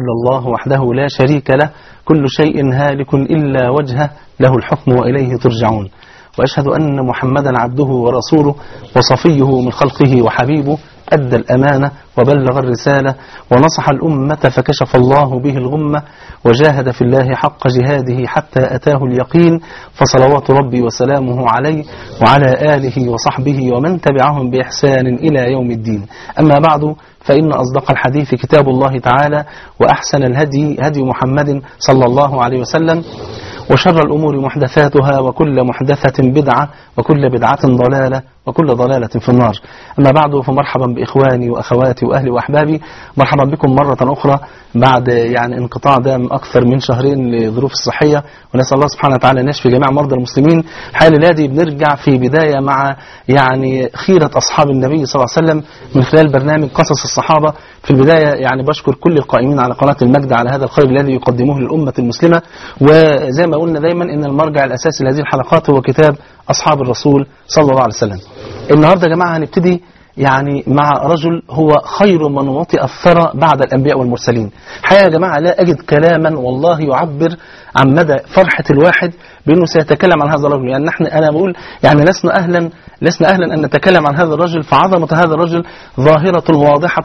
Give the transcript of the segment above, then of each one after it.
الله وحده لا شريك له كل شيء هالك إلا وجهه له الحكم وإليه ترجعون وأشهد أن محمدا عبده ورسوله وصفيه من خلقه وحبيبه أدى الأمانة وبلغ الرسالة ونصح الأمة فكشف الله به الغمة وجاهد في الله حق جهاده حتى أتاه اليقين فصلوات ربي وسلامه عليه وعلى آله وصحبه ومن تبعهم بإحسان إلى يوم الدين أما بعد فإن أصدق الحديث كتاب الله تعالى وأحسن الهدي هدي محمد صلى الله عليه وسلم وشر الأمور محدثاتها وكل محدثة بدعة وكل بدعة ضلالة وكل ضلالة في النار أما بعد فمرحبا بإخواني وأخواتي وأهلي وأحبابي مرحبا بكم مرة أخرى بعد يعني انقطاع دام أكثر من شهرين لظروف الصحية ونسأل الله سبحانه وتعالى أن يشفي جميع مرضى المسلمين حال الذي بنرجع في بداية مع يعني خيرة أصحاب النبي صلى الله عليه وسلم من خلال برنامج قصص الصحابة في البداية يعني بشكر كل القائمين على قناة المجد على هذا الخير الذي يقدموه للأمة المسلمة وزي ما قلنا دايما أن المرجع الأساسي لهذه الحلقات هو كتاب أصحاب الرسول صلى الله عليه وسلم النهاردة يا جماعة هنبتدي يعني مع رجل هو خير من وطئ الثرى بعد الأنبياء والمرسلين حقيقة يا جماعة لا أجد كلاما والله يعبر عن مدى فرحة الواحد بأنه سيتكلم عن هذا الرجل يعني نحن أنا بقول يعني لسنا أهلا لسنا أهلا أن نتكلم عن هذا الرجل فعظمة هذا الرجل ظاهرة واضحة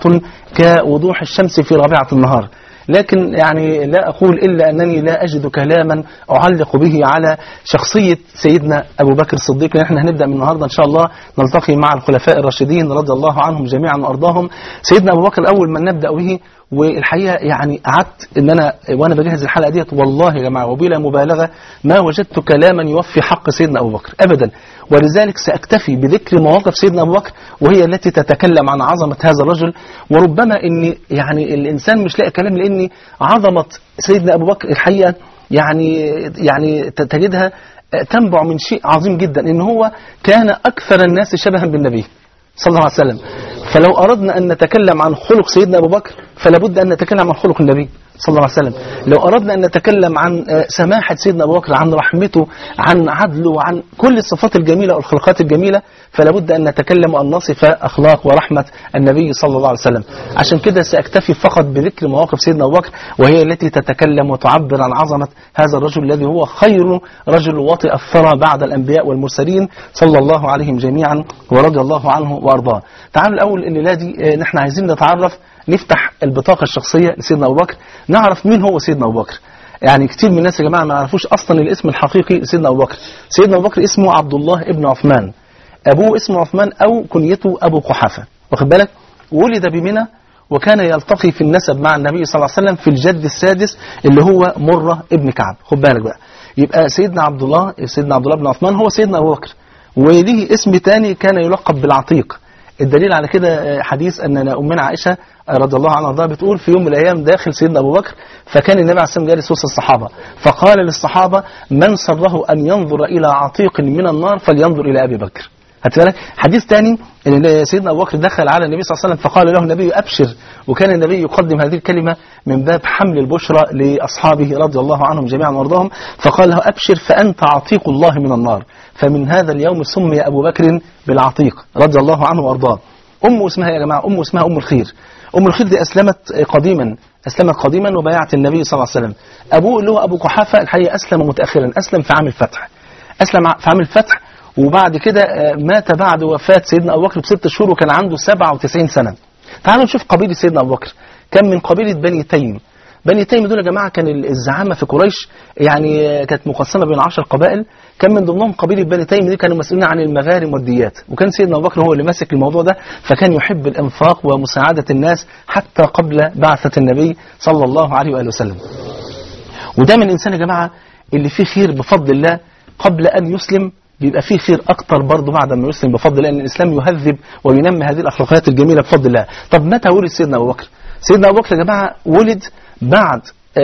كوضوح الشمس في رابعة النهار لكن يعني لا أقول إلا أنني لا أجد كلاما أعلق به على شخصية سيدنا أبو بكر الصديق نحن هنبدأ من النهاردة إن شاء الله نلتقي مع الخلفاء الراشدين رضي الله عنهم جميعا وأرضاهم سيدنا أبو بكر أول من نبدأ به والحقيقة يعني قعدت ان انا وانا بجهز الحلقة ديت والله يا جماعة وبلا مبالغة ما وجدت كلاما يوفي حق سيدنا ابو بكر ابدا ولذلك ساكتفي بذكر مواقف سيدنا ابو بكر وهي التي تتكلم عن عظمة هذا الرجل وربما ان يعني الانسان مش لاقي كلام لان عظمة سيدنا ابو بكر الحقيقة يعني يعني تجدها تنبع من شيء عظيم جدا ان هو كان اكثر الناس شبها بالنبي صلى الله عليه وسلم فلو أردنا أن نتكلم عن خلق سيدنا أبو بكر فلا بد أن نتكلم عن خلق النبي صلى الله عليه وسلم لو أردنا أن نتكلم عن سماحة سيدنا أبو بكر عن رحمته عن عدله عن كل الصفات الجميلة والخلقات الجميلة فلا بد أن نتكلم وأن نصف أخلاق ورحمة النبي صلى الله عليه وسلم عشان كده سأكتفي فقط بذكر مواقف سيدنا أبو بكر وهي التي تتكلم وتعبر عن عظمة هذا الرجل الذي هو خير رجل وطئ الثرى بعد الأنبياء والمرسلين صلى الله عليهم جميعا ورضي الله عنه وأرضاه تعالوا الأول الليلة دي نحن عايزين نتعرف نفتح البطاقة الشخصية لسيدنا أبو بكر نعرف مين هو سيدنا أبو بكر يعني كتير من الناس يا جماعة ما يعرفوش أصلا الاسم الحقيقي لسيدنا أبو بكر سيدنا أبو بكر اسمه عبد الله ابن عثمان أبوه اسمه عثمان أو كنيته أبو قحافة واخد بالك ولد بمنى وكان يلتقي في النسب مع النبي صلى الله عليه وسلم في الجد السادس اللي هو مرة ابن كعب خد بالك بقى يبقى سيدنا عبد الله سيدنا عبد الله بن عثمان هو سيدنا أبو بكر وليه اسم تاني كان يلقب بالعتيق الدليل على كده حديث أن أمنا عائشة رضي الله عنها وارضاها بتقول في يوم من الأيام داخل سيدنا أبو بكر فكان النبي عليه الصلاة جالس وسط الصحابة فقال للصحابة من سره أن ينظر إلى عتيق من النار فلينظر إلى أبي بكر بالك حديث ثاني ان سيدنا ابو بكر دخل على النبي صلى الله عليه وسلم فقال له النبي ابشر وكان النبي يقدم هذه الكلمه من باب حمل البشرى لاصحابه رضي الله عنهم جميعا وارضاهم فقال له ابشر فانت عتيق الله من النار فمن هذا اليوم سمي ابو بكر بالعتيق رضي الله عنه وارضاه امه اسمها يا جماعه امه اسمها ام الخير ام الخير دي اسلمت قديما اسلمت قديما وبايعت النبي صلى الله عليه وسلم ابوه اللي هو ابو قحافه الحقيقه اسلم متاخرا اسلم في عام الفتح اسلم في عام الفتح وبعد كده مات بعد وفاة سيدنا أبو بكر بست شهور وكان عنده 97 سنة تعالوا نشوف قبيلة سيدنا أبو بكر كان من قبيلة بني تيم بني تيم دول يا جماعة كان الزعامة في قريش يعني كانت مقسمة بين 10 قبائل كان من ضمنهم قبيلة بني تيم دي كانوا مسؤولين عن المغارم والديات وكان سيدنا أبو بكر هو اللي ماسك الموضوع ده فكان يحب الإنفاق ومساعدة الناس حتى قبل بعثة النبي صلى الله عليه وآله وسلم وده من الإنسان يا جماعة اللي فيه خير بفضل الله قبل أن يسلم بيبقى فيه خير أكتر برضه بعد ما يسلم بفضل الله لأن الإسلام يهذب وينمي هذه الأخلاقيات الجميلة بفضل الله طب متى ولد سيدنا أبو بكر سيدنا أبو بكر يا جماعة ولد بعد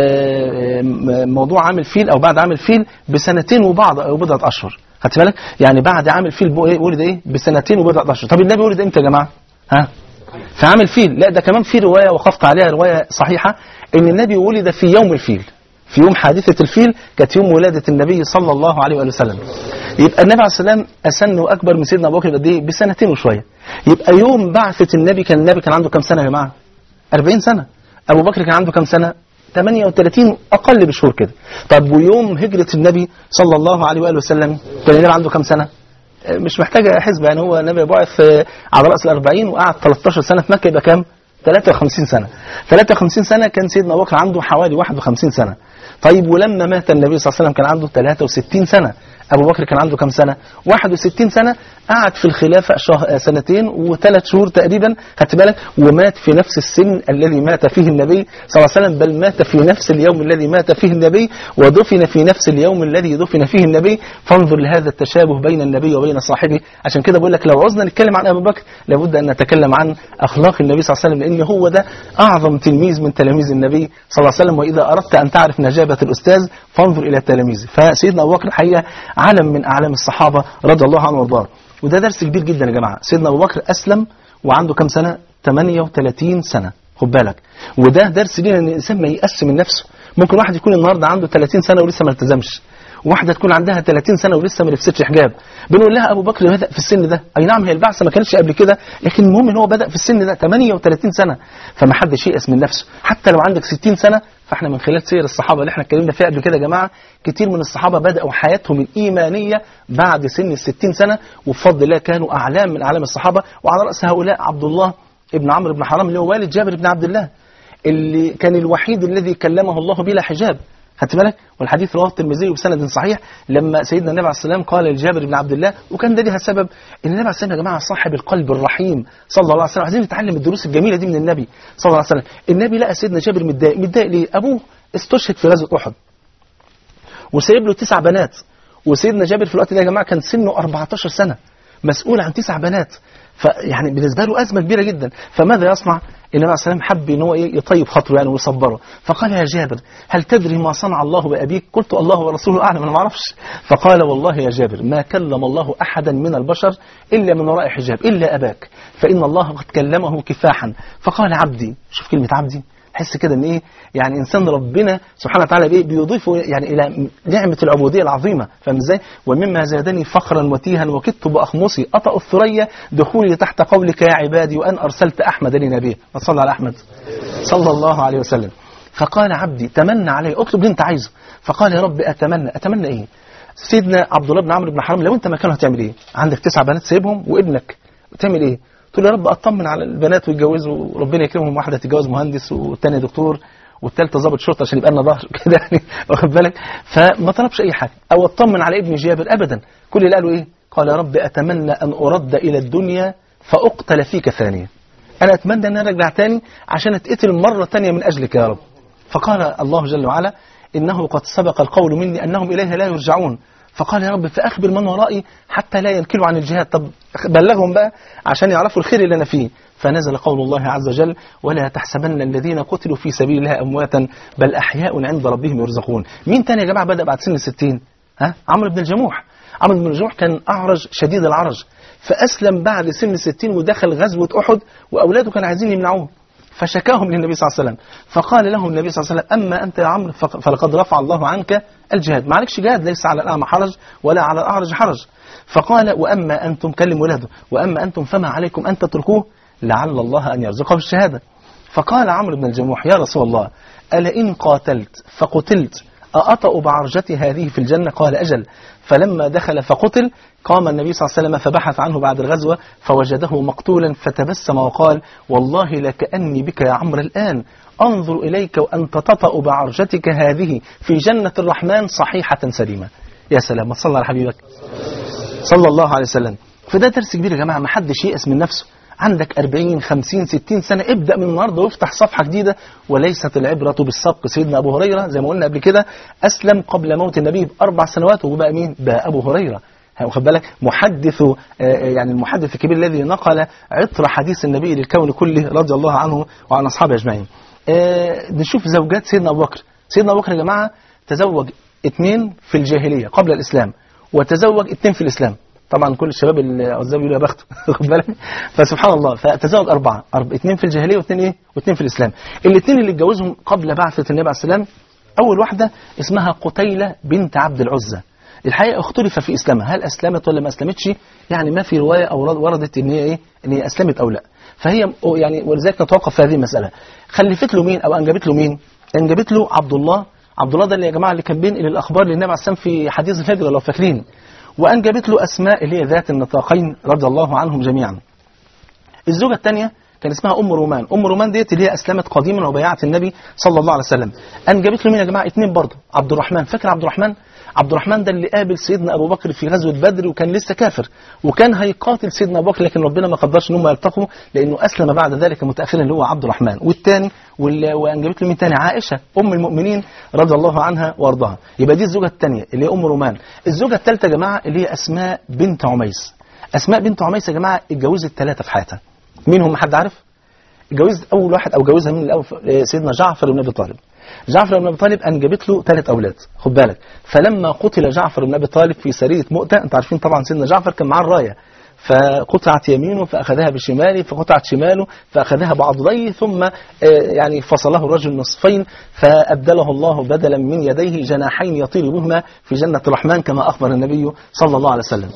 موضوع عامل فيل أو بعد عامل فيل بسنتين وبعض أو بضعة أشهر خدت بالك يعني بعد عامل فيل ولد إيه بسنتين وبضعة أشهر طب النبي ولد إمتى يا جماعة ها في عام الفيل لا ده كمان في رواية وقفت عليها رواية صحيحة إن النبي ولد في يوم الفيل في يوم حادثة الفيل كانت يوم ولادة النبي صلى الله عليه وآله وسلم يبقى النبي عليه السلام أسن وأكبر من سيدنا أبو بكر قد إيه بسنتين وشوية يبقى يوم بعثة النبي كان النبي كان عنده كام سنة يا جماعة 40 سنة أبو بكر كان عنده كام سنة 38 اقل بشهور كده طب ويوم هجره النبي صلى الله عليه واله وسلم كان النبي عنده كام سنه مش محتاجه حسبه يعني هو النبي بعث على راس الأربعين وقعد 13 سنه في مكه يبقى كام 53 سنة 53 سنة كان سيدنا أبو بكر عنده حوالي 51 سنة طيب ولما مات النبي صلى الله عليه وسلم كان عنده 63 سنة أبو بكر كان عنده كم سنة 61 سنة قعد في الخلافة شه... سنتين وثلاث شهور تقريبا خدت بالك ومات في نفس السن الذي مات فيه النبي صلى الله عليه وسلم بل مات في نفس اليوم الذي مات فيه النبي ودفن في نفس اليوم الذي دفن فيه النبي فانظر لهذا التشابه بين النبي وبين صاحبه عشان كده بقول لك لو عوزنا نتكلم عن أبو بكر لابد أن نتكلم عن أخلاق النبي صلى الله عليه وسلم لأن هو ده أعظم تلميذ من تلاميذ النبي صلى الله عليه وسلم وإذا أردت أن تعرف نجابة الأستاذ فانظر إلى تلاميذه فسيدنا أبو بكر الحقيقة علم من أعلام الصحابة رضي الله عنه وارضاه وده درس كبير جدا يا جماعة سيدنا أبو بكر أسلم وعنده كم سنة 38 سنة خد بالك وده درس لينا ان الانسان ما ييأس من نفسه ممكن واحد يكون النهارده عنده 30 سنه ولسه ما التزمش واحده تكون عندها 30 سنه ولسه ما لبستش حجاب بنقول لها ابو بكر بدا في السن ده اي نعم هي البعثه ما كانتش قبل كده لكن المهم ان هو بدا في السن ده 38 سنه فما حدش ييأس من نفسه حتى لو عندك 60 سنه فاحنا من خلال سير الصحابه اللي احنا اتكلمنا فيها قبل كده يا جماعه كتير من الصحابه بداوا حياتهم الايمانيه بعد سن ال 60 سنه وبفضل الله كانوا اعلام من اعلام الصحابه وعلى راس هؤلاء عبد الله ابن عمرو بن حرام اللي هو والد جابر بن عبد الله اللي كان الوحيد الذي كلمه الله بلا حجاب خدت بالك والحديث رواه الترمذي بسند صحيح لما سيدنا النبي عليه السلام قال لجابر بن عبد الله وكان ده ليها سبب ان النبي عليه السلام يا جماعه صاحب القلب الرحيم صلى الله عليه وسلم عايزين نتعلم الدروس الجميله دي من النبي صلى الله عليه وسلم النبي لقى سيدنا جابر متضايق متضايق ليه ابوه استشهد في غزوه احد وسايب له تسع بنات وسيدنا جابر في الوقت ده يا جماعه كان سنه 14 سنه مسؤول عن تسع بنات فيعني بالنسبه له ازمه كبيره جدا فماذا يصنع النبي عليه السلام حب ان هو ايه يطيب خاطره يعني ويصبره فقال يا جابر هل تدري ما صنع الله بابيك قلت الله ورسوله اعلم انا ما اعرفش فقال والله يا جابر ما كلم الله احدا من البشر الا من وراء حجاب الا اباك فان الله قد كلمه كفاحا فقال عبدي شوف كلمه عبدي حس كده ان ايه يعني انسان ربنا سبحانه وتعالى بايه بيضيفه يعني الى نعمه العبوديه العظيمه فاهم ازاي ومما زادني فخرا وتيها وكدت باخمصي اطأ الثريا دخولي تحت قولك يا عبادي وان ارسلت احمد لنبيه صلى على احمد صلى الله عليه وسلم فقال عبدي تمنى علي اطلب اللي انت عايزه فقال يا رب اتمنى اتمنى ايه سيدنا عبد الله بن عمرو بن حرام لو انت مكانه هتعمل ايه عندك تسع بنات سايبهم وابنك تعمل ايه تقول يا رب اطمن على البنات ويتجوزوا وربنا يكرمهم واحده تتجوز مهندس والثانيه دكتور والثالثه ضابط شرطه عشان يبقى لنا ظهر كده يعني واخد بالك فما طلبش اي حاجه او اطمن على ابن جابر ابدا كل اللي قاله ايه قال يا رب اتمنى ان ارد الى الدنيا فاقتل فيك ثانيه انا اتمنى ان انا ارجع تاني عشان اتقتل مره ثانيه من اجلك يا رب فقال الله جل وعلا انه قد سبق القول مني انهم اليها لا يرجعون فقال يا رب فأخبر من ورائي حتى لا ينكلوا عن الجهاد طب بلغهم بقى عشان يعرفوا الخير اللي أنا فيه فنزل قول الله عز وجل ولا تحسبن الذين قتلوا في سبيل الله أمواتا بل أحياء عند ربهم يرزقون مين تاني يا جماعة بدأ بعد سن الستين ها عمرو بن الجموح عمرو بن الجموح كان أعرج شديد العرج فأسلم بعد سن الستين ودخل غزوة أحد وأولاده كانوا عايزين يمنعوه فشكاهم للنبي صلى الله عليه وسلم فقال لهم النبي صلى الله عليه وسلم أما أنت يا عمرو فلقد رفع الله عنك الجهاد ما عليكش جهاد ليس على الأعمى حرج ولا على الأعرج حرج فقال وأما أنتم كلم ولاده وأما أنتم فما عليكم أن تتركوه لعل الله أن يرزقه الشهادة فقال عمرو بن الجموح يا رسول الله ألا إن قاتلت فقتلت أأطأ بعرجتي هذه في الجنة قال أجل فلما دخل فقتل قام النبي صلى الله عليه وسلم فبحث عنه بعد الغزوة فوجده مقتولا فتبسم وقال والله لكأني بك يا عمرو الآن أنظر إليك وأنت تطأ بعرجتك هذه في جنة الرحمن صحيحة سليمة يا سلام ما صلى على حبيبك صلى الله عليه وسلم فده درس كبير يا جماعة ما حدش يأس من نفسه عندك 40 50 60 سنة ابدأ من النهاردة وافتح صفحة جديدة وليست العبرة بالسبق سيدنا أبو هريرة زي ما قلنا قبل كده أسلم قبل موت النبي بأربع سنوات وبقى مين؟ بقى أبو هريرة واخد بالك محدث يعني المحدث الكبير الذي نقل عطر حديث النبي للكون كله رضي الله عنه وعن أصحابه أجمعين نشوف زوجات سيدنا أبو بكر سيدنا أبو بكر يا جماعة تزوج اثنين في الجاهلية قبل الإسلام وتزوج اثنين في الإسلام طبعا كل الشباب اللي عزاب يقولوا يا بخته واخد بالك فسبحان الله فتزوج أربعة أربع اثنين في الجاهلية واثنين إيه واثنين في الإسلام الاثنين اللي اتجوزهم قبل بعثة النبي عليه السلام أول واحدة اسمها قتيلة بنت عبد العزة الحقيقة اختلف في إسلامها هل أسلمت ولا ما أسلمتش يعني ما في رواية أو وردت إن هي إيه إن هي أسلمت أو لا فهي يعني ولذلك نتوقف في هذه المسألة خلفت له مين أو أنجبت له مين انجبت له عبد الله عبد الله ده اللي يا جماعه اللي كان بينقل الاخبار للنبي عليه السلام في حديث الفجر لو فاكرين وانجبت له اسماء اللي هي ذات النطاقين رضي الله عنهم جميعا الزوجه الثانيه كان اسمها ام رومان ام رومان ديت اللي هي اسلمت قديما وبيعت النبي صلى الله عليه وسلم انجبت له مين يا جماعه اثنين برضه عبد الرحمن فاكر عبد الرحمن عبد الرحمن ده اللي قابل سيدنا ابو بكر في غزوه بدر وكان لسه كافر وكان هيقاتل سيدنا ابو بكر لكن ربنا ما قدرش ان هم يلتقوا لانه اسلم بعد ذلك متاخرا اللي هو عبد الرحمن والثاني وانجبت له مين ثاني عائشه ام المؤمنين رضي الله عنها وارضاها يبقى دي الزوجه الثانيه اللي هي ام رومان الزوجه الثالثه يا جماعه اللي هي اسماء بنت عميس اسماء بنت عميس يا جماعه اتجوزت ثلاثه في حياتها مين هم حد عارف اتجوزت اول واحد او جوزها من الاول سيدنا جعفر بن ابي طالب جعفر بن ابي طالب انجبت له ثلاث اولاد خد بالك فلما قتل جعفر بن ابي طالب في سريه مؤتة انتوا عارفين طبعا سيدنا جعفر كان معاه الرايه فقطعت يمينه فاخذها بشماله فقطعت شماله فاخذها بعضديه ثم يعني فصله الرجل نصفين فابدله الله بدلا من يديه جناحين يطير بهما في جنه الرحمن كما اخبر النبي صلى الله عليه وسلم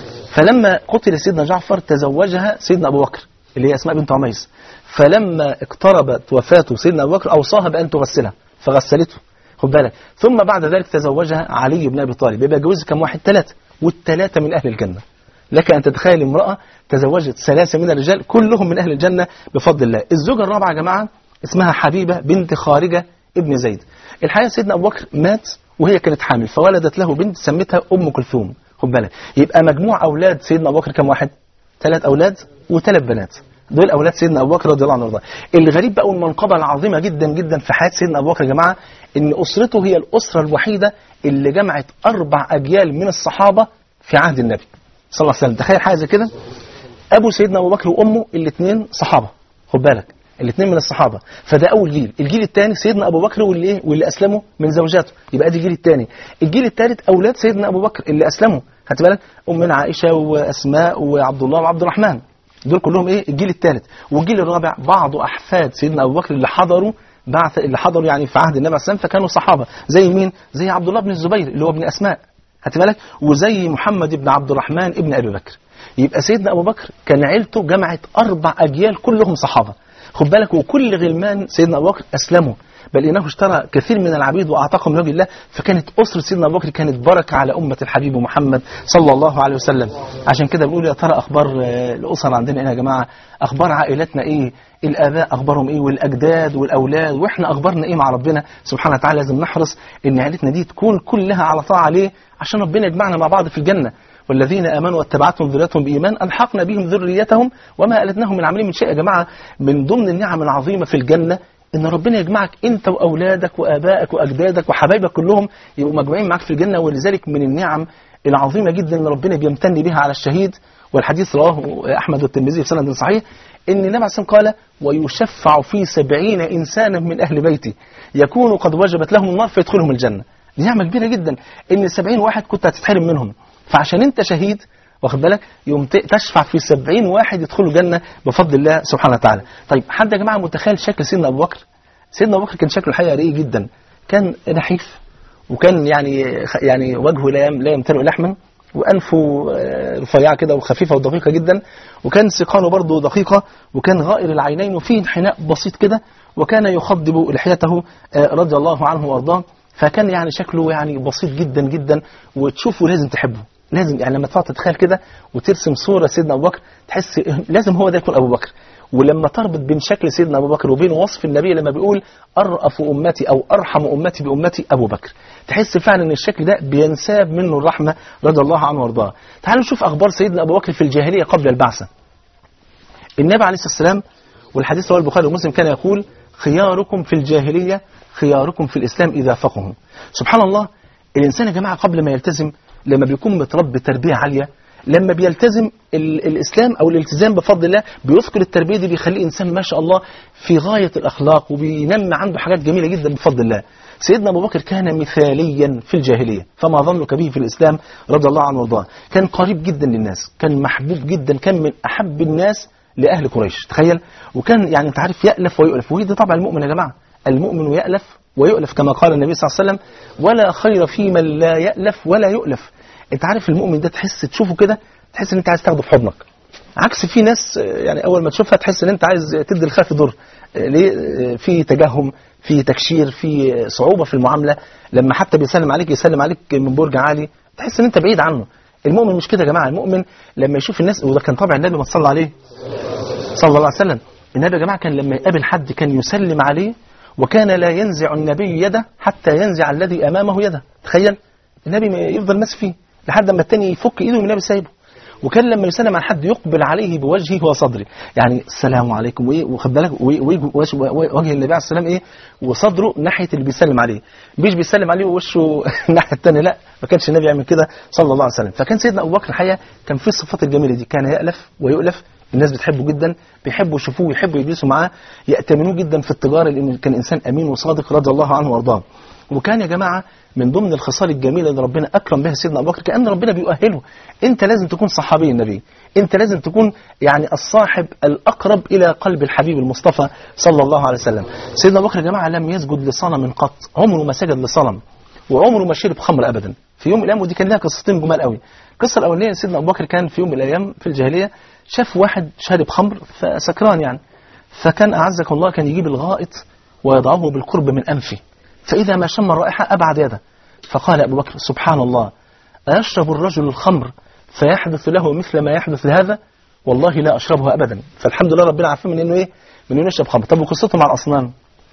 فلما قتل سيدنا جعفر تزوجها سيدنا ابو بكر اللي هي اسماء بنت عميس فلما اقتربت وفاته سيدنا ابو بكر اوصاها بان تغسلها فغسلته خد بالك ثم بعد ذلك تزوجها علي بن ابي طالب يبقى جوز كم واحد ثلاثه والثلاثه من اهل الجنه لك ان تتخيل امراه تزوجت ثلاثه من الرجال كلهم من اهل الجنه بفضل الله الزوجه الرابعه يا جماعه اسمها حبيبه بنت خارجه ابن زيد الحقيقه سيدنا ابو بكر مات وهي كانت حامل فولدت له بنت سمتها ام كلثوم خد بالك يبقى مجموع اولاد سيدنا ابو بكر كم واحد ثلاث اولاد وثلاث بنات دول اولاد سيدنا ابو بكر رضي الله عنه وارضاه الغريب بقى والمنقبه العظيمه جدا جدا في حياه سيدنا ابو بكر يا جماعه ان اسرته هي الاسره الوحيده اللي جمعت اربع اجيال من الصحابه في عهد النبي صلى الله عليه وسلم تخيل حاجه زي كده ابو سيدنا ابو بكر وامه الاثنين صحابه خد بالك الاثنين من الصحابه فده اول جيل الجيل الثاني سيدنا ابو بكر واللي ايه واللي اسلموا من زوجاته يبقى دي الجيل الثاني الجيل الثالث اولاد سيدنا ابو بكر اللي اسلموا خدت بالك امنا عائشه واسماء وعبد الله وعبد الرحمن دول كلهم ايه الجيل الثالث والجيل الرابع بعض احفاد سيدنا ابو بكر اللي حضروا بعث اللي حضروا يعني في عهد النبي عليه الصلاه والسلام فكانوا صحابه زي مين زي عبد الله بن الزبير اللي هو ابن اسماء خدت بالك وزي محمد بن عبد الرحمن ابن ابي بكر يبقى سيدنا ابو بكر كان عيلته جمعت اربع اجيال كلهم صحابه خد بالك وكل غلمان سيدنا ابو بكر اسلموا بل انه اشترى كثير من العبيد واعتقهم لوجه الله فكانت اسره سيدنا ابو بكر كانت بركه على امه الحبيب محمد صلى الله عليه وسلم عشان كده بنقول يا ترى اخبار الاسر عندنا ايه يا جماعه اخبار عائلتنا ايه الاباء اخبارهم ايه والاجداد والاولاد واحنا اخبارنا ايه مع ربنا سبحانه وتعالى لازم نحرص ان عائلتنا دي تكون كلها على طاعه عليه عشان ربنا يجمعنا مع بعض في الجنه والذين امنوا واتبعتهم ذريتهم بايمان الحقنا بهم ذريتهم وما التناهم من عملهم من شيء يا جماعه من ضمن النعم العظيمه في الجنه ان ربنا يجمعك انت واولادك وابائك واجدادك وحبايبك كلهم يبقوا مجموعين معاك في الجنه ولذلك من النعم العظيمه جدا ان ربنا بيمتن بها على الشهيد والحديث رواه احمد والترمذي في سند صحيح ان النبي عليه الصلاه قال ويشفع في سبعين انسانا من اهل بيتي يكون قد وجبت لهم النار فيدخلهم الجنه دي نعمه كبيره جدا ان سبعين واحد كنت هتتحرم منهم فعشان انت شهيد واخد بالك يوم تشفع في سبعين واحد يدخلوا الجنة بفضل الله سبحانه وتعالى طيب حد يا جماعة متخيل شكل سيدنا أبو بكر سيدنا أبو بكر كان شكله الحقيقة رقيق جدا كان نحيف وكان يعني يعني وجهه لا لا يمتلئ لحما وأنفه رفيعة كده وخفيفة ودقيقة جدا وكان سقانه برضه دقيقة وكان غائر العينين وفيه انحناء بسيط كده وكان يخضب لحيته رضي الله عنه وارضاه فكان يعني شكله يعني بسيط جدا جدا وتشوفه لازم تحبه لازم يعني لما تقعد تتخيل كده وترسم صورة سيدنا أبو بكر تحس لازم هو ده يكون أبو بكر ولما تربط بين شكل سيدنا أبو بكر وبين وصف النبي لما بيقول أرأف أمتي أو أرحم أمتي بأمتي أبو بكر تحس فعلا أن الشكل ده بينساب منه الرحمة رضي الله عنه وارضاه تعالوا نشوف أخبار سيدنا أبو بكر في الجاهلية قبل البعثة النبي عليه الصلاة والسلام والحديث رواه البخاري ومسلم كان يقول خياركم في الجاهلية خياركم في الإسلام إذا فقهوا سبحان الله الإنسان يا جماعة قبل ما يلتزم لما بيكون متربي تربية عالية لما بيلتزم ال الإسلام أو الالتزام بفضل الله بيذكر التربية دي بيخليه إنسان ما شاء الله في غاية الأخلاق وبينمي عنده حاجات جميلة جدا بفضل الله سيدنا أبو بكر كان مثاليا في الجاهلية فما ظنك به في الإسلام رضي الله عنه وارضاه كان قريب جدا للناس كان محبوب جدا كان من أحب الناس لأهل قريش تخيل وكان يعني أنت عارف يألف ويؤلف وهي دي طبع المؤمن يا جماعة المؤمن يألف ويؤلف كما قال النبي صلى الله عليه وسلم ولا خير في من لا يألف ولا يؤلف انت عارف المؤمن ده تحس تشوفه كده تحس ان انت عايز تاخده في حضنك عكس في ناس يعني اول ما تشوفها تحس ان انت عايز تدي الخلف ضر ليه آه، في تجهم في تكشير في صعوبة في المعاملة لما حتى بيسلم عليك يسلم عليك من برج عالي تحس ان انت بعيد عنه المؤمن مش كده يا جماعة المؤمن لما يشوف الناس وده كان طبع النبي ما صلى عليه صلى الله عليه وسلم النبي يا جماعة كان لما يقابل حد كان يسلم عليه وكان لا ينزع النبي يده حتى ينزع الذي أمامه يده تخيل النبي ما يفضل ماسك فيه لحد ما التاني يفك ايده والنبي سايبه وكان لما يسلم على حد يقبل عليه بوجهه وصدره يعني السلام عليكم وايه وخد بالك وإيه- وإيه- وش- وجه النبي عليه السلام ايه وصدره ناحيه اللي بيسلم عليه مش بيسلم عليه ووشه الناحيه الثانيه لا ما كانش النبي يعمل كده صلى الله عليه وسلم فكان سيدنا ابو بكر الحقيقه كان فيه الصفات الجميله دي كان يالف ويؤلف الناس بتحبه جدا بيحبوا يشوفوه ويحبوا يجلسوا معاه يأتمنوه جدا في التجاره لانه كان انسان امين وصادق رضي الله عنه وارضاه وكان يا جماعه من ضمن الخصال الجميله اللي ربنا اكرم بها سيدنا ابو بكر كان ربنا بيؤهله انت لازم تكون صحابي النبي انت لازم تكون يعني الصاحب الاقرب الى قلب الحبيب المصطفى صلى الله عليه وسلم سيدنا ابو بكر يا جماعه لم يسجد لصنم قط عمره ما سجد لصنم وعمره ما شرب خمر ابدا في يوم من الايام ودي كان لها قصتين جمال قوي القصه الاولانيه سيدنا ابو بكر كان في يوم من الايام في الجاهليه شاف واحد شارب خمر فسكران يعني فكان اعزك الله كان يجيب الغائط ويضعه بالقرب من انفه فاذا ما شم الرائحه ابعد يده فقال ابو بكر سبحان الله أيشرب الرجل الخمر فيحدث له مثل ما يحدث لهذا والله لا أشربها أبدا فالحمد لله ربنا عارفين من إنه إيه من إنه يشرب خمر طب وقصته مع الأصنام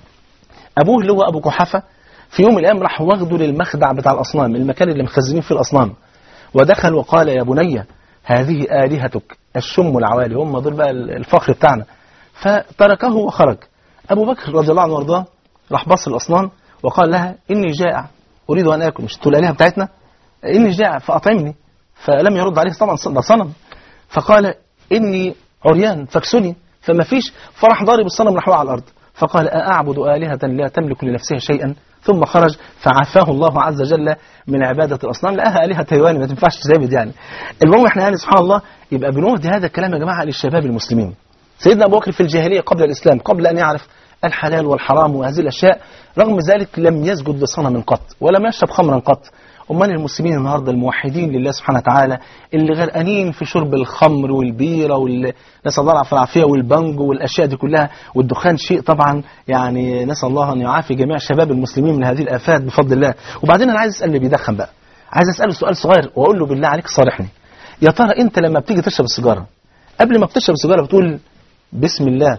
أبوه اللي هو أبو كحافة في يوم من الأيام راح واخده للمخدع بتاع الأصنام المكان اللي مخزنين فيه الأصنام ودخل وقال يا بني هذه آلهتك الشم العوالي هم دول بقى الفخر بتاعنا فتركه وخرج أبو بكر رضي الله عنه وارضاه راح بص الأصنام وقال لها إني جائع أريد أن آكل مش تقول الآلهة بتاعتنا إني جائع فأطعمني فلم يرد عليه طبعا ده صنم فقال إني عريان فاكسني فما فيش فرح ضارب الصنم راح وقع على الأرض فقال أعبد آلهة لا تملك لنفسها شيئا ثم خرج فعافاه الله عز وجل من عبادة الأصنام لقاها آلهة تيواني ما تنفعش تزابد يعني المهم احنا يعني سبحان الله يبقى بنهدي هذا الكلام يا جماعة للشباب المسلمين سيدنا أبو بكر في الجاهلية قبل الإسلام قبل أن يعرف الحلال والحرام وهذه الأشياء رغم ذلك لم يسجد لصنم قط ولم يشرب خمرا قط أمال المسلمين النهاردة الموحدين لله سبحانه وتعالى اللي غرقانين في شرب الخمر والبيرة وال... نسأل الله العافية والعافية والبنج والأشياء دي كلها والدخان شيء طبعا يعني نسأل الله أن يعافي جميع شباب المسلمين من هذه الآفات بفضل الله وبعدين أنا عايز أسأل اللي بيدخن بقى عايز أسأله سؤال صغير وأقول له بالله عليك صارحني يا ترى أنت لما بتيجي تشرب السيجارة قبل ما بتشرب السيجارة بتقول بسم الله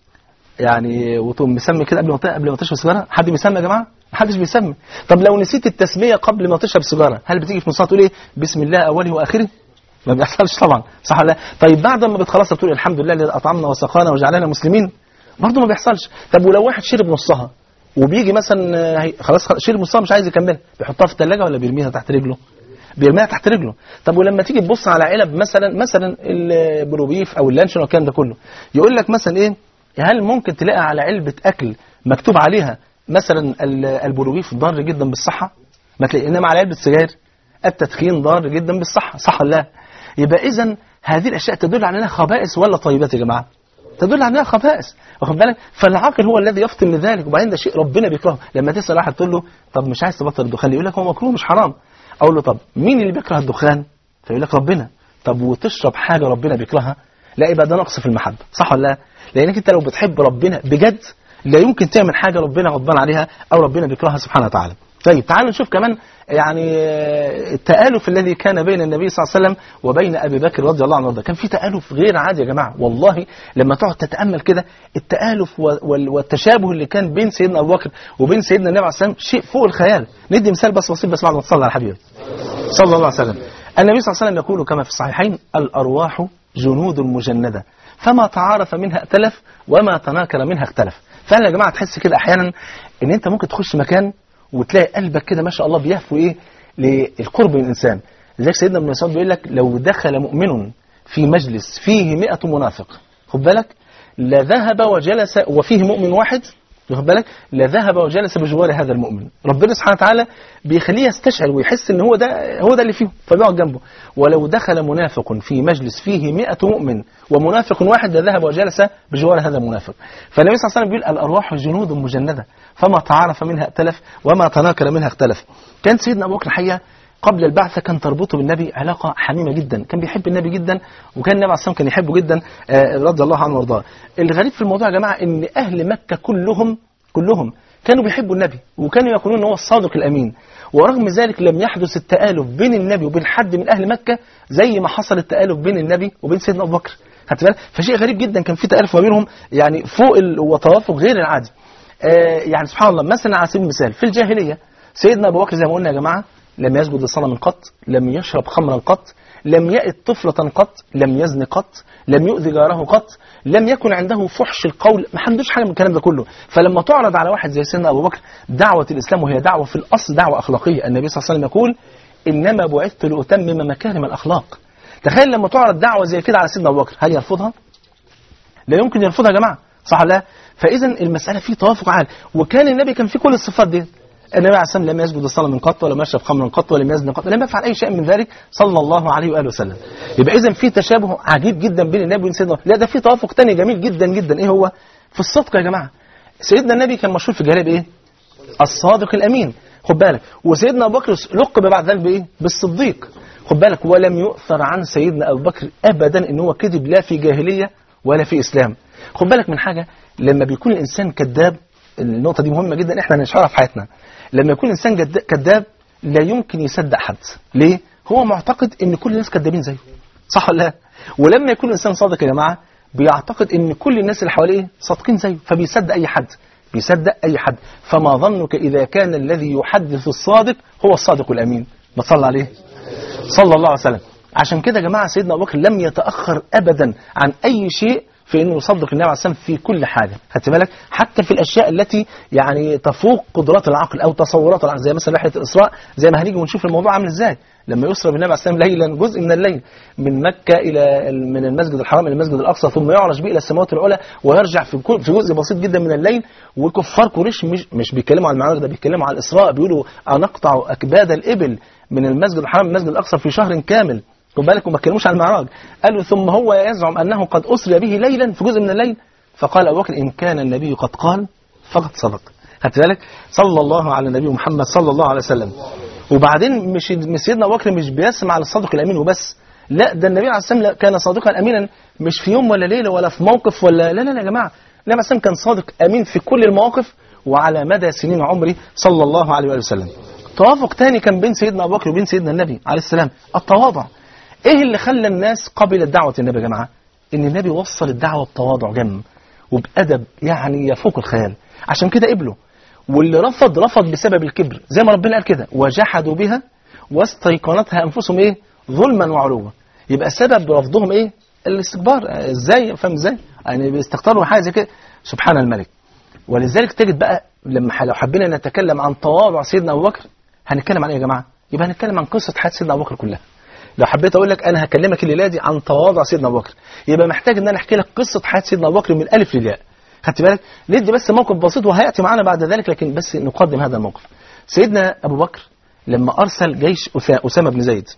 يعني وتقوم مسمي كده قبل ما قبل ما تشرب سيجاره حد بيسمي يا جماعه محدش بيسمي طب لو نسيت التسميه قبل ما تشرب سيجاره هل بتيجي في نصها تقول ايه بسم الله اوله واخره ما بيحصلش طبعا صح ولا لا طيب بعد ما بتخلص بتقول الحمد لله الذي اطعمنا وسقانا وجعلنا مسلمين برضه ما بيحصلش طب ولو واحد شرب نصها وبيجي مثلا هي- خلاص شرب نصها مش عايز يكملها بيحطها في الثلاجه ولا بيرميها تحت رجله بيرميها تحت رجله طب ولما تيجي تبص على علب مثلا مثلا البروبيف او اللانشون والكلام ده كله يقول لك مثلا ايه هل ممكن تلاقي على علبة أكل مكتوب عليها مثلا ال- البروبيف ضار جدا بالصحة ما تلاقي إنما على علبة سجاير التدخين ضار جدا بالصحة صح ولا لا يبقى إذا هذه الأشياء تدل على أنها خبائث ولا طيبات يا جماعة تدل على أنها خبائث واخد بالك فالعاقل هو الذي يفطن لذلك وبعدين ده شيء ربنا بيكرهه لما تسأل واحد تقول له طب مش عايز تبطل الدخان يقول لك هو مكروه مش حرام أقول له طب مين اللي بيكره الدخان فيقول لك ربنا طب وتشرب حاجة ربنا بيكرهها لا يبقى ده نقص في المحبة صح ولا لا لأنك أنت لو بتحب ربنا بجد لا يمكن تعمل حاجة ربنا غضبان عليها أو ربنا بيكرهها سبحانه وتعالى طيب تعالوا نشوف كمان يعني آه، التآلف الذي كان بين النبي صلى الله عليه وسلم وبين أبي بكر رضي الله عنه وارضاه كان في تآلف غير عادي يا جماعة والله لما تقعد تتأمل كده التآلف و- وال- والتشابه اللي كان بين سيدنا أبو بكر وبين سيدنا النبي عليه الصلاة والسلام شيء فوق الخيال ندي مثال بس بسيط بس بعد ما تصلي على الحبيب صلى الله عليه وسلم النبي صلى الله عليه وسلم يقول كما في الصحيحين الأرواح جنود مجندة فما تعارف منها ائتلف وما تناكر منها اختلف فعلا يا جماعة تحس كده أحيانا إن أنت ممكن تخش مكان وتلاقي قلبك كده ما شاء الله بيهفو إيه للقرب من الإنسان لذلك سيدنا ابن مسعود بيقول لك لو دخل مؤمن في مجلس فيه مئة منافق خد بالك لذهب وجلس وفيه مؤمن واحد واخد بالك لذهب وجلس بجوار هذا المؤمن ربنا سبحانه وتعالى بيخليه يستشعر ويحس ان هو ده هو ده اللي فيه فبيقعد جنبه ولو دخل منافق في مجلس فيه مئة مؤمن ومنافق واحد لذهب وجلس بجوار هذا المنافق فالنبي صلى الله عليه وسلم بيقول الارواح جنود مجنده فما تعارف منها ائتلف وما تناكر منها اختلف كان سيدنا ابو بكر الحقيقه قبل البعثة كان تربطه بالنبي علاقة حميمة جدا كان بيحب النبي جدا وكان النبي عليه الصلاة والسلام كان يحبه جدا آه، رضي الله عنه وارضاه الغريب في الموضوع يا جماعة ان أهل مكة كلهم كلهم كانوا بيحبوا النبي وكانوا يقولون ان هو الصادق الأمين ورغم ذلك لم يحدث التآلف بين النبي وبين حد من أهل مكة زي ما حصل التآلف بين النبي وبين سيدنا أبو بكر خدت بالك فشيء غريب جدا كان في تآلف ما بينهم يعني فوق ال... وتوافق غير العادي آه يعني سبحان الله مثلا على سبيل المثال في الجاهلية سيدنا أبو بكر زي ما قلنا يا جماعة لم يسجد لصنم قط لم يشرب خمرا قط لم يئت طفلة قط لم يزن قط لم يؤذي جاره قط لم يكن عنده فحش القول ما عندوش حاجة من الكلام ده كله فلما تعرض على واحد زي سيدنا أبو بكر دعوة الإسلام وهي دعوة في الأصل دعوة أخلاقية النبي صلى الله عليه وسلم يقول إنما بعثت لأتمم مكارم الأخلاق تخيل لما تعرض دعوة زي كده على سيدنا أبو بكر هل يرفضها؟ لا يمكن يرفضها يا جماعة صح ولا لا؟ فإذا المسألة فيه توافق عال وكان النبي كان فيه كل الصفات دي النبي عليه الصلاة والسلام لم يسجد الصلاة من قط ولم يشرب خمرا قط ولم يزن قط لم يفعل أي شيء من ذلك صلى الله عليه وآله وسلم يبقى إذا في تشابه عجيب جدا بين النبي وبين سيدنا لا ده في توافق تاني جميل جدا جدا إيه هو في الصدق يا جماعة سيدنا النبي كان مشهور في الجاهلية بإيه الصادق الأمين خد بالك وسيدنا أبو بكر لقب بعد ذلك بإيه بالصديق خد بالك ولم يؤثر عن سيدنا أبو بكر أبدا إن هو كذب لا في جاهلية ولا في إسلام خد بالك من حاجة لما بيكون الإنسان كذاب النقطة دي مهمة جدا احنا نشعرها في حياتنا لما يكون الإنسان جد- كذاب لا يمكن يصدق حد ليه؟ هو معتقد ان كل الناس كذابين زيه صح ولا لا؟ ولما يكون الإنسان صادق يا جماعة بيعتقد ان كل الناس اللي حواليه صادقين زيه فبيصدق أي حد بيصدق أي حد فما ظنك إذا كان الذي يحدث الصادق هو الصادق الأمين ما تصلى عليه صلى الله عليه وسلم عشان كده يا جماعة سيدنا أبو بكر لم يتأخر أبدا عن أي شيء في انه يصدق النبي عليه الصلاه والسلام في كل حاجه خدت بالك حتى في الاشياء التي يعني تفوق قدرات العقل او تصورات العقل زي مثلا رحله الاسراء زي ما هنيجي ونشوف الموضوع عامل ازاي لما يسرى بالنبي عليه الصلاه والسلام ليلا جزء من الليل من مكه الى من المسجد الحرام الى المسجد الاقصى ثم يعرج به الى السماوات العلى ويرجع في كل- في جزء بسيط جدا من الليل وكفار قريش مش مش بيتكلموا عن المعارك ده بيتكلموا عن الاسراء بيقولوا انقطع اكباد الابل من المسجد الحرام المسجد الاقصى في شهر كامل خد بالك وما اتكلموش عن المعراج قالوا ثم هو يزعم انه قد اسري به ليلا في جزء من الليل فقال ابو بكر ان كان النبي قد قال فقد صدق خدت بالك صلى الله على النبي محمد صلى الله عليه وسلم وبعدين مش مش سيدنا ابو بكر مش بيسمع للصادق الامين وبس لا ده النبي عليه الصلاه والسلام كان صادقا امينا مش في يوم ولا ليله ولا في موقف ولا لا لا لا يا جماعه النبي عليه الصلاه والسلام كان صادق امين في كل المواقف وعلى مدى سنين عمره صلى الله عليه وآله وسلم توافق تاني كان بين سيدنا ابو بكر وبين سيدنا النبي عليه السلام التواضع ايه اللي خلى الناس قبلت دعوة النبي يا جماعة ان النبي وصل الدعوة بتواضع جم وبأدب يعني يفوق الخيال عشان كده قبلوا واللي رفض رفض بسبب الكبر زي ما ربنا قال كده وجحدوا بها واستيقنتها انفسهم ايه ظلما وعلوا يبقى سبب رفضهم ايه الاستكبار آه، ازاي فاهم ازاي يعني بيستكتروا حاجه زي كده سبحان الملك ولذلك تجد بقى لما ح- لو حبينا نتكلم عن تواضع سيدنا ابو بكر هنتكلم عن ايه يا جماعه يبقى هنتكلم عن قصه حياه سيدنا ابو بكر كلها لو حبيت اقول لك انا هكلمك الليله دي عن تواضع سيدنا ابو بكر يبقى محتاج ان انا احكي لك قصه حياه سيدنا ابو بكر من الالف للياء خدت بالك ندي بس موقف بسيط وهياتي معانا بعد ذلك لكن بس نقدم هذا الموقف سيدنا ابو بكر لما ارسل جيش أسا- اسامه بن زيد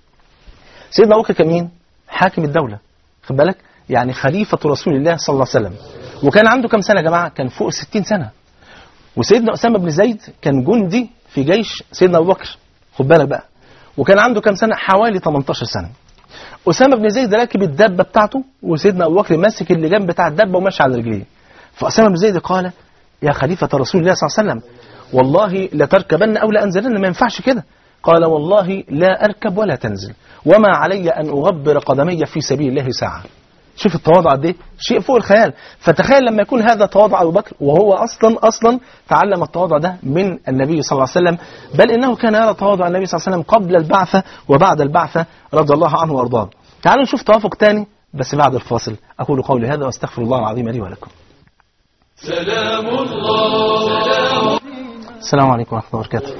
سيدنا ابو بكر كان مين حاكم الدوله خد بالك يعني خليفه رسول الله صلى الله عليه وسلم وكان عنده كم سنه يا جماعه كان فوق 60 سنه وسيدنا اسامه بن زيد كان جندي في جيش سيدنا ابو بكر خد بالك بقى وكان عنده كم سنه حوالي 18 سنه اسامه بن زيد راكب الدابه بتاعته وسيدنا ابو بكر ماسك اللجام بتاع الدابه وماشي على رجليه فاسامه بن زيد قال يا خليفه رسول الله صلى الله عليه وسلم والله لتركبن او لانزلن ما ينفعش كده قال والله لا اركب ولا تنزل وما علي ان اغبر قدمي في سبيل الله ساعه شوف التواضع قد ايه شيء فوق الخيال فتخيل لما يكون هذا تواضع ابو بكر وهو اصلا اصلا تعلم التواضع ده من النبي صلى الله عليه وسلم بل انه كان يرى تواضع النبي صلى الله عليه وسلم قبل البعثه وبعد البعثه رضي الله عنه وارضاه تعالوا نشوف توافق تاني بس بعد الفاصل اقول قولي هذا واستغفر الله العظيم لي ولكم سلام الله السلام عليكم ورحمه الله وبركاته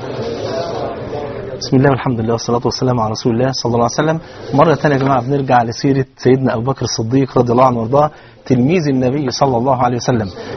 بسم الله والحمد لله والصلاة والسلام على رسول الله صلى الله عليه وسلم مرة ثانية يا جماعة بنرجع لسيرة سيدنا أبو بكر الصديق رضي الله عنه وارضاه تلميذ النبي صلى الله عليه وسلم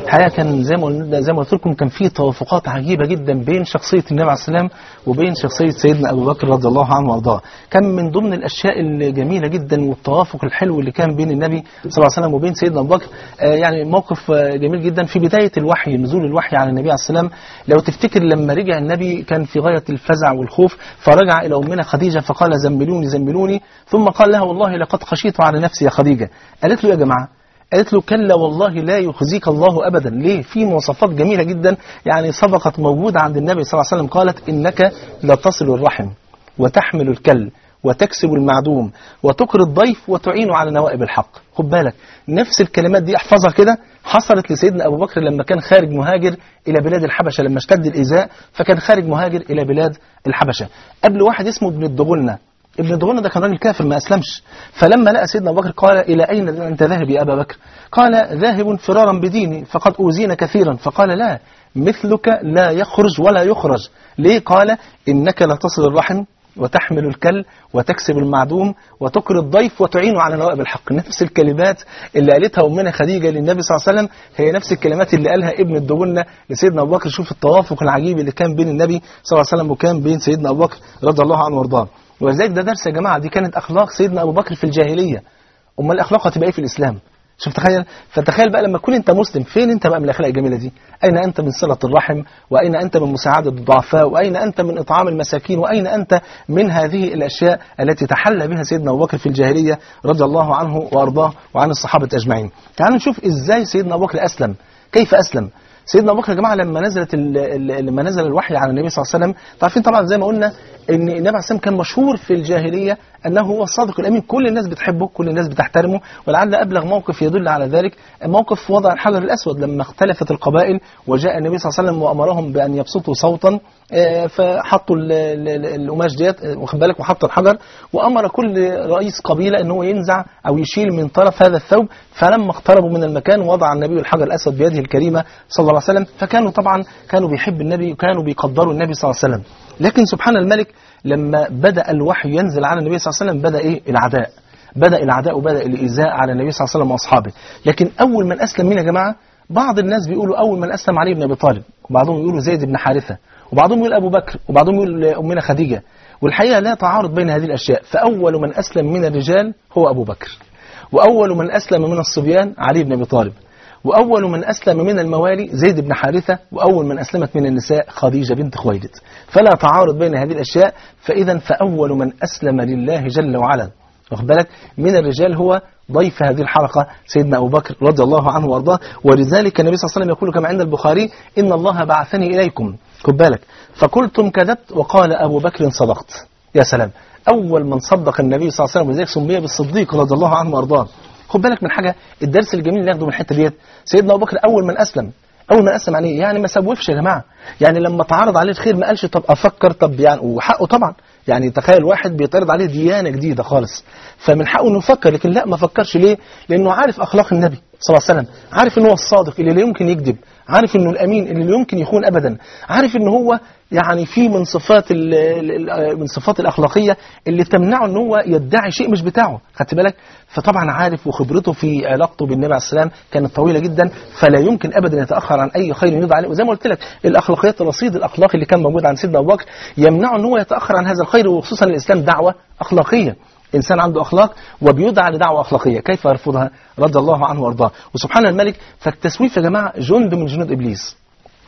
الحقيقه كان زي ما قلنا زي ما قلت لكم كان في توافقات عجيبه جدا بين شخصيه النبي عليه السلام وبين شخصيه سيدنا ابو بكر رضي الله عنه وارضاه كان من ضمن الاشياء الجميله جدا والتوافق الحلو اللي كان بين النبي صلى الله عليه وسلم وبين سيدنا ابو بكر آه يعني موقف آه جميل جدا في بدايه الوحي نزول الوحي على النبي عليه السلام لو تفتكر لما رجع النبي كان في غايه الفزع والخوف فرجع الى امنا خديجه فقال زملوني زملوني ثم قال لها والله لقد خشيت على نفسي يا خديجه قالت له يا جماعه قالت له كلا والله لا يخزيك الله ابدا ليه في مواصفات جميله جدا يعني سبقت موجوده عند النبي صلى الله عليه وسلم قالت انك لتصل الرحم وتحمل الكل وتكسب المعدوم وتقر الضيف وتعين على نوائب الحق خد بالك نفس الكلمات دي احفظها كده حصلت لسيدنا ابو بكر لما كان خارج مهاجر الى بلاد الحبشه لما اشتد الايذاء فكان خارج مهاجر الى بلاد الحبشه قبل واحد اسمه ابن الدغنه ابن الدغنة ده كان راجل كافر ما أسلمش فلما لقى سيدنا أبو بكر قال إلى أين أنت ذاهب يا أبا بكر قال ذاهب فرارا بديني فقد أوزينا كثيرا فقال لا مثلك لا يخرج ولا يخرج ليه قال إنك لا تصل الرحم وتحمل الكل وتكسب المعدوم وتقر الضيف وتعين على نوائب الحق نفس الكلمات اللي قالتها أمنا خديجة للنبي صلى الله عليه وسلم هي نفس الكلمات اللي قالها ابن الدجنة لسيدنا أبو بكر شوف التوافق العجيب اللي كان بين النبي صلى الله عليه وسلم وكان بين سيدنا أبو بكر رضي الله عنه وارضاه ولذلك ده درس يا جماعة دي كانت أخلاق سيدنا أبو بكر في الجاهلية أمال الأخلاق هتبقى إيه في الإسلام شوف تخيل فتخيل بقى لما تكون انت مسلم فين انت بقى من الاخلاق الجميله دي اين انت من صله الرحم واين انت من مساعده الضعفاء واين انت من اطعام المساكين واين انت من هذه الاشياء التي تحلى بها سيدنا ابو بكر في الجاهليه رضي الله عنه وارضاه وعن الصحابه اجمعين تعالوا نشوف ازاي سيدنا ابو بكر اسلم كيف اسلم سيدنا ابو بكر يا جماعه لما نزلت ال- ال- لما نزل الوحي على النبي صلى الله عليه وسلم عارفين طبعا زي ما قلنا ان النبي عليه الصلاه والسلام كان مشهور في الجاهليه انه هو الصادق الامين كل الناس بتحبه كل الناس بتحترمه ولعل ابلغ موقف يدل على ذلك موقف وضع الحجر الاسود لما اختلفت القبائل وجاء النبي صلى الله عليه وسلم وامرهم بان يبسطوا صوتا آه، فحطوا ال- ال- ال- القماش ديت آه، واخد بالك وحط الحجر وامر كل رئيس قبيله ان هو ينزع او يشيل من طرف هذا الثوب فلما اقتربوا من المكان وضع النبي الحجر الاسود بيده الكريمه صلى الله عليه وسلم فكانوا طبعا كانوا بيحب النبي وكانوا بيقدروا النبي صلى الله عليه وسلم لكن سبحان الملك لما بدا الوحي ينزل على النبي صلى الله عليه وسلم بدا ايه العداء بدا العداء وبدا الايذاء على النبي صلى الله عليه وسلم واصحابه لكن اول من اسلم مين يا جماعه بعض الناس بيقولوا اول من اسلم علي بن ابي طالب وبعضهم يقولوا زيد بن حارثه وبعضهم يقول ابو بكر وبعضهم يقول امنا خديجه والحقيقه لا تعارض بين هذه الاشياء فاول من اسلم من الرجال هو ابو بكر واول من اسلم من الصبيان علي بن ابي طالب وأول من أسلم من الموالي زيد بن حارثة وأول من أسلمت من النساء خديجة بنت خويلد فلا تعارض بين هذه الأشياء فإذا فأول من أسلم لله جل وعلا واخد بالك من الرجال هو ضيف هذه الحلقة سيدنا أبو بكر رضي الله عنه وارضاه ولذلك النبي صلى الله عليه وسلم يقول كما عند البخاري إن الله بعثني إليكم خد بالك فقلتم كذبت وقال أبو بكر صدقت يا سلام أول من صدق النبي صلى الله عليه وسلم ولذلك سمي بالصديق رضي الله عنه وارضاه خد بالك من حاجة الدرس الجميل اللي ناخده من الحتة ديت سيدنا أبو بكر أول من أسلم أول من أسلم عليه يعني ما سوفش يا جماعة يعني لما تعرض عليه الخير ما قالش طب أفكر طب يعني وحقه طبعا يعني تخيل واحد بيتعرض عليه ديانة جديدة خالص فمن حقه انه يفكر لكن لا ما فكرش ليه لانه عارف اخلاق النبي صلى الله عليه وسلم عارف ان هو الصادق اللي لا يمكن يكذب عارف انه الامين اللي لا يمكن يخون ابدا عارف ان هو يعني في من صفات ال ال من صفات الاخلاقيه اللي تمنعه ان هو يدعي شيء مش بتاعه خدت بالك فطبعا عارف وخبرته في علاقته بالنبي عليه السلام كانت طويله جدا فلا يمكن ابدا يتاخر عن اي خير يدعى عليه وزي ما قلت لك الاخلاقيات الرصيد الاخلاقي اللي كان موجود عند سيدنا ابو بكر يمنعه ان هو يتاخر عن هذا الخير وخصوصا الاسلام دعوه اخلاقيه إنسان عنده أخلاق وبيدعى لدعوة أخلاقية كيف يرفضها رضي الله عنه وارضاه وسبحان الملك فالتسويف يا جماعة جند من جنود إبليس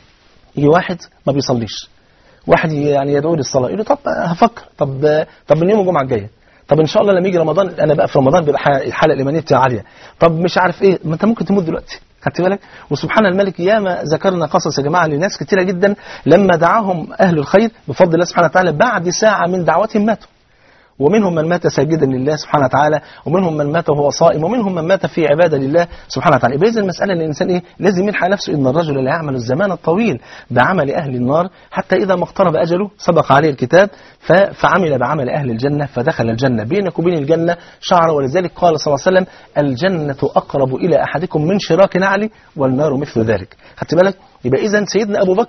يجي واحد ما بيصليش واحد يعني يدعو للصلاة يقول له طب هفكر طب طب من يوم الجمعة الجاية طب ان شاء الله لما يجي رمضان انا بقى في رمضان بيبقى الحاله الايمانيه بتاعي عاليه طب مش عارف ايه ما انت ممكن تموت دلوقتي خدت بالك وسبحان الملك ياما ذكرنا قصص يا جماعه لناس كتيره جدا لما دعاهم اهل الخير بفضل الله سبحانه وتعالى بعد ساعه من دعوتهم ماتوا ومنهم من مات ساجدا لله سبحانه وتعالى ومنهم من مات وهو صائم ومنهم من مات في عبادة لله سبحانه وتعالى يبقى إذا المسألة ان الإنسان إيه لازم يلحق نفسه إن الرجل لا يعمل الزمان الطويل بعمل أهل النار حتى إذا ما اقترب أجله سبق عليه الكتاب ف- فعمل بعمل أهل الجنة فدخل الجنة بينك وبين الجنة شعر ولذلك قال صلى الله عليه وسلم الجنة أقرب إلى أحدكم من شراك نعل والنار مثل ذلك خدت بالك يبقى إذا سيدنا أبو بكر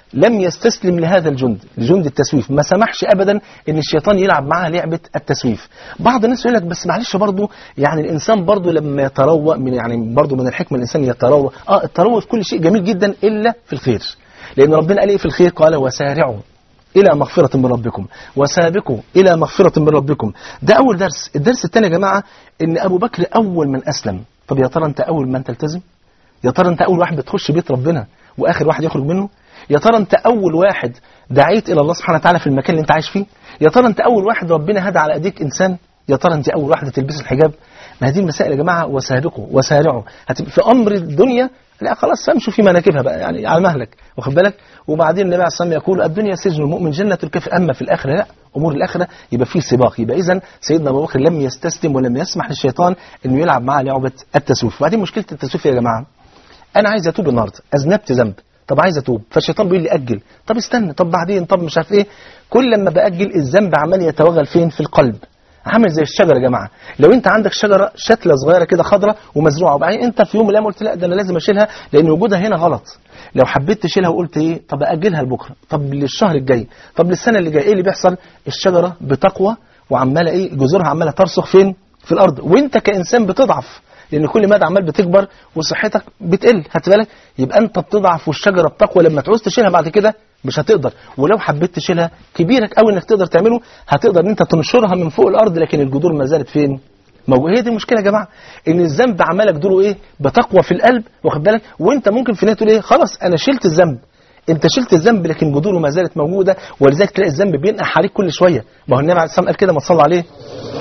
لم يستسلم لهذا الجند لجند التسويف ما سمحش ابدا ان الشيطان يلعب معاه لعبه التسويف بعض الناس يقول لك بس معلش برضه يعني الانسان برضه لما يتروى من يعني برضه من الحكمه الانسان يتروى اه التروى في كل شيء جميل جدا الا في الخير لان ربنا قال ايه في الخير قال وسارعوا إلى مغفرة من ربكم وسابقوا إلى مغفرة من ربكم ده أول درس الدرس الثاني يا جماعة إن أبو بكر أول من أسلم طب يا ترى أنت أول من تلتزم يا ترى أنت أول واحد بتخش بيت ربنا وآخر واحد يخرج منه يا ترى أنت أول واحد دعيت إلى الله سبحانه وتعالى في المكان اللي أنت عايش فيه يا ترى أنت أول واحد ربنا هدى على أيديك إنسان يا ترى أنت أول واحدة تلبس الحجاب ما هذه المسائل يا جماعة وسابقوا وسارعوا هتبقى في أمر الدنيا لا خلاص فامشوا في مناكبها بقى يعني على مهلك واخد بالك وبعدين النبي عليه الصلاه والسلام يقول الدنيا سجن المؤمن جنة الكافر اما في الاخره لا امور الاخره يبقى فيه سباق يبقى اذا سيدنا ابو بكر لم يستسلم ولم يسمح للشيطان انه يلعب معاه لعبه التسويف وبعدين مشكله التسويف يا جماعه انا عايز اتوب النهارده اذنبت ذنب طب عايز اتوب فالشيطان بيقول لي اجل طب استنى طب بعدين طب مش عارف ايه كل لما باجل الذنب عمال يتوغل فين في القلب عامل زي الشجره يا جماعه لو انت عندك شجره شتله صغيره كده خضراء ومزروعه وبعدين انت في يوم من الايام قلت لا ده انا لازم اشيلها لان وجودها هنا غلط لو حبيت تشيلها وقلت ايه طب اجلها لبكره طب للشهر الجاي طب للسنه اللي جايه ايه اللي بيحصل الشجره بتقوى وعماله ايه جذورها عماله ترسخ فين في الارض وانت كانسان بتضعف لان كل مدى عمال بتكبر وصحتك بتقل خدت بالك يبقى انت بتضعف والشجره بتقوى لما تعوز تشيلها بعد كده مش هتقدر ولو حبيت تشيلها كبيرك قوي انك تقدر تعمله هتقدر ان انت تنشرها من فوق الارض لكن الجذور ما زالت فين موجود هي دي المشكله يا جماعه ان الذنب عمال جذوره ايه بتقوى في القلب واخد بالك وانت ممكن في النهايه تقول ايه خلاص انا شلت الذنب انت شلت الذنب لكن جذوره ما زالت موجوده ولذلك تلاقي الذنب بينقح عليك كل شويه ما هو النبي عليه الصلاه والسلام قال كده ما تصلى عليه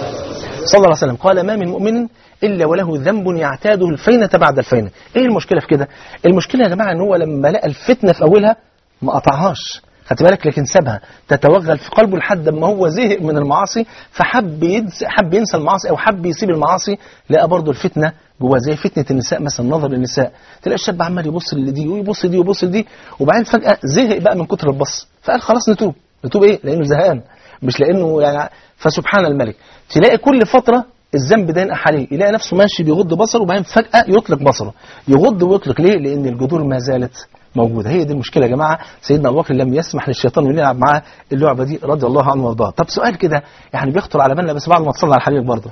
صلى الله عليه وسلم قال ما من مؤمن إلا وله ذنب يعتاده الفينة بعد الفينة إيه المشكلة في كده المشكلة يا جماعة أن هو لما لقى الفتنة في أولها ما قطعهاش خدت بالك لكن سابها تتوغل في قلبه لحد ما هو زهق من المعاصي فحب ينسى حب ينسى المعاصي او حب يسيب المعاصي لقى برضه الفتنه جواه زي فتنه النساء مثلا نظر للنساء تلاقي الشاب عمال يبص لدي ويبص دي ويبص لدي وبعدين فجاه زهق بقى من كتر البص فقال خلاص نتوب نتوب ايه لانه زهقان مش لانه يعني فسبحان الملك تلاقي كل فتره الذنب ده ينقح عليه يلاقي نفسه ماشي بيغض بصره وبعدين فجأة يطلق بصره يغض ويطلق ليه لأن الجذور ما زالت موجودة هي دي المشكلة يا جماعة سيدنا أبو بكر لم يسمح للشيطان انه يلعب معاه اللعبة دي رضي الله عنه وارضاه طب سؤال كده يعني بيخطر على بالنا بس بعد ما تصلي على حبيبك برضه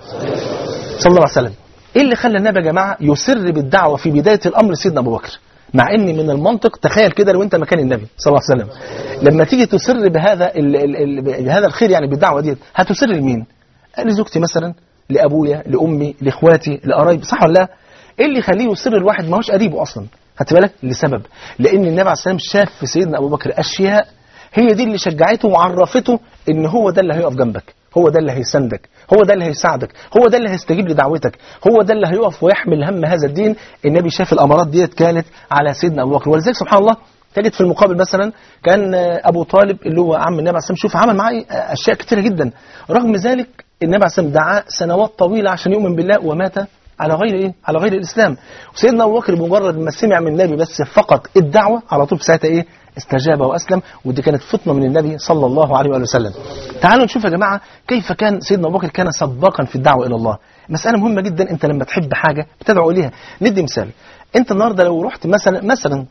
صلى الله عليه وسلم ايه اللي خلى النبي يا جماعة يسر بالدعوة في بداية الأمر سيدنا أبو بكر مع ان من المنطق تخيل كده لو انت مكان النبي صلى الله عليه وسلم لما تيجي تسر بهذا ال ال ال بهذا الخير يعني بالدعوه ديت هتسر لمين؟ لزوجتي مثلا لابويا لامي لاخواتي لقرايبي صح ولا لا؟ ايه اللي يخليه يسر الواحد ما هوش قريبه اصلا؟ خدت بالك؟ لسبب لان النبي عليه السلام شاف في سيدنا ابو بكر اشياء هي دي اللي شجعته وعرفته ان هو ده اللي هيقف جنبك هو ده اللي هيساندك هو ده اللي هيساعدك هو ده اللي هيستجيب لدعوتك هو ده اللي هيقف ويحمل هم هذا الدين النبي شاف الامارات ديت كانت على سيدنا ابو بكر ولذلك سبحان الله تجد في المقابل مثلا كان ابو طالب اللي هو عم النبي عليه الصلاه شوف عمل معاه اشياء كثيره جدا رغم ذلك النبي عليه الصلاه دعاه سنوات طويله عشان يؤمن بالله ومات على غير ايه على غير الاسلام وسيدنا ابو بكر بمجرد ما سمع من النبي بس فقط الدعوه على طول في ساعتها ايه استجاب واسلم ودي كانت فطنه من النبي صلى الله عليه واله وسلم تعالوا نشوف يا جماعه كيف كان سيدنا ابو بكر كان سباقا في الدعوه الى الله مساله مهمه جدا انت لما تحب حاجه بتدعو اليها ندي مثال انت النهارده لو رحت مثلا مثلا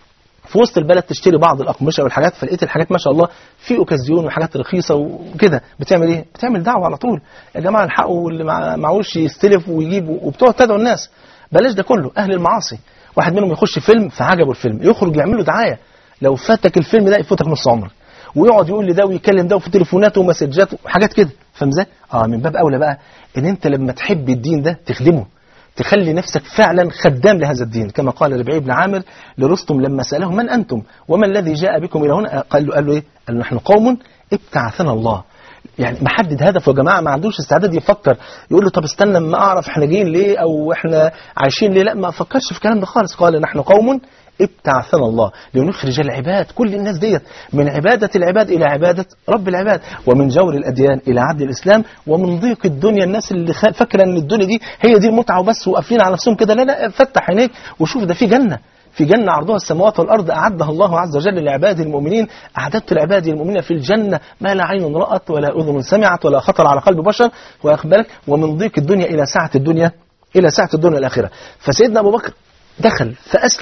في وسط البلد تشتري بعض الاقمشه والحاجات فلقيت الحاجات ما شاء الله في اوكازيون وحاجات رخيصه وكده بتعمل ايه بتعمل دعوه على طول يا جماعه الحقوا اللي معهوش يستلف ويجيب وبتقعد تدعو الناس بلاش ده كله اهل المعاصي واحد منهم يخش فيلم فعجبه الفيلم يخرج يعمل له دعايه لو فاتك الفيلم ده يفوتك نص عمرك ويقعد يقول لده ويكلم ده وفي تليفوناته ومسجات وحاجات كده فاهم ازاي؟ اه من باب اولى بقى ان انت لما تحب الدين ده تخدمه تخلي نفسك فعلا خدام لهذا الدين كما قال ربيع بن عامر لرستم لما سأله من أنتم وما الذي جاء بكم إلى هنا قال له, قال له إيه قال له نحن قوم ابتعثنا الله يعني محدد هدف يا جماعه ما عندوش استعداد يفكر يقول له طب استنى ما اعرف احنا جايين ليه او احنا عايشين ليه لا ما فكرش في الكلام ده خالص قال نحن قوم ابتعثنا الله لنخرج العباد كل الناس ديت من عبادة العباد إلى عبادة رب العباد ومن جور الأديان إلى عدل الإسلام ومن ضيق الدنيا الناس اللي فاكرة أن الدنيا دي هي دي المتعة وبس وقافلين على نفسهم كده لا لا فتح عينيك وشوف ده في جنة في جنة عرضها السماوات والأرض أعدها الله عز وجل لعباده المؤمنين أعددت لعباده المؤمنين في الجنة ما لا عين رأت ولا أذن سمعت ولا خطر على قلب بشر وأخبرك ومن ضيق الدنيا إلى سعة الدنيا إلى سعة الدنيا الآخرة فسيدنا أبو بكر دخل فأسلم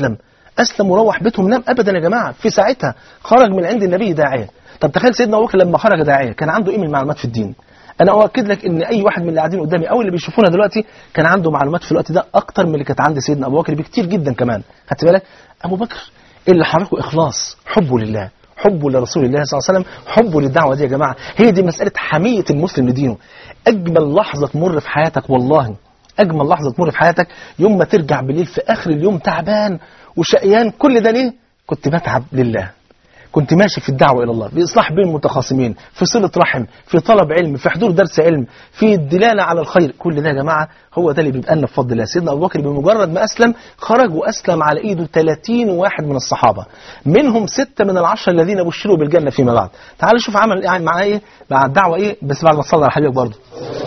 اسلم وروح بيتهم نام ابدا يا جماعه في ساعتها خرج من عند النبي داعيه طب تخيل سيدنا ابو بكر لما خرج داعيه كان عنده ايه من المعلومات في الدين انا اؤكد لك ان اي واحد من اللي قاعدين قدامي او اللي بيشوفونا دلوقتي كان عنده معلومات في الوقت ده اكتر من اللي كانت عند سيدنا ابو بكر بكتير جدا كمان خدت بالك ابو بكر اللي حركه اخلاص حبه لله حبه لرسول الله صلى الله عليه وسلم حبه للدعوه دي يا جماعه هي دي مساله حميه المسلم لدينه اجمل لحظه تمر في حياتك والله اجمل لحظه تمر في حياتك يوم ما ترجع بالليل في اخر اليوم تعبان وشقيان كل ده ليه كنت بتعب لله كنت ماشي في الدعوة إلى الله بإصلاح بين المتخاصمين في صلة رحم في طلب علم في حضور درس علم في الدلالة على الخير كل ده يا جماعة هو ده اللي بيبقى لنا بفضل الله سيدنا أبو بكر بمجرد ما أسلم خرج وأسلم على إيده 30 واحد من الصحابة منهم ستة من العشرة الذين بشروا بالجنة فيما بعد تعال شوف عمل يعني مع إيه مع الدعوة إيه بس بعد ما تصلي على حبيبك برضه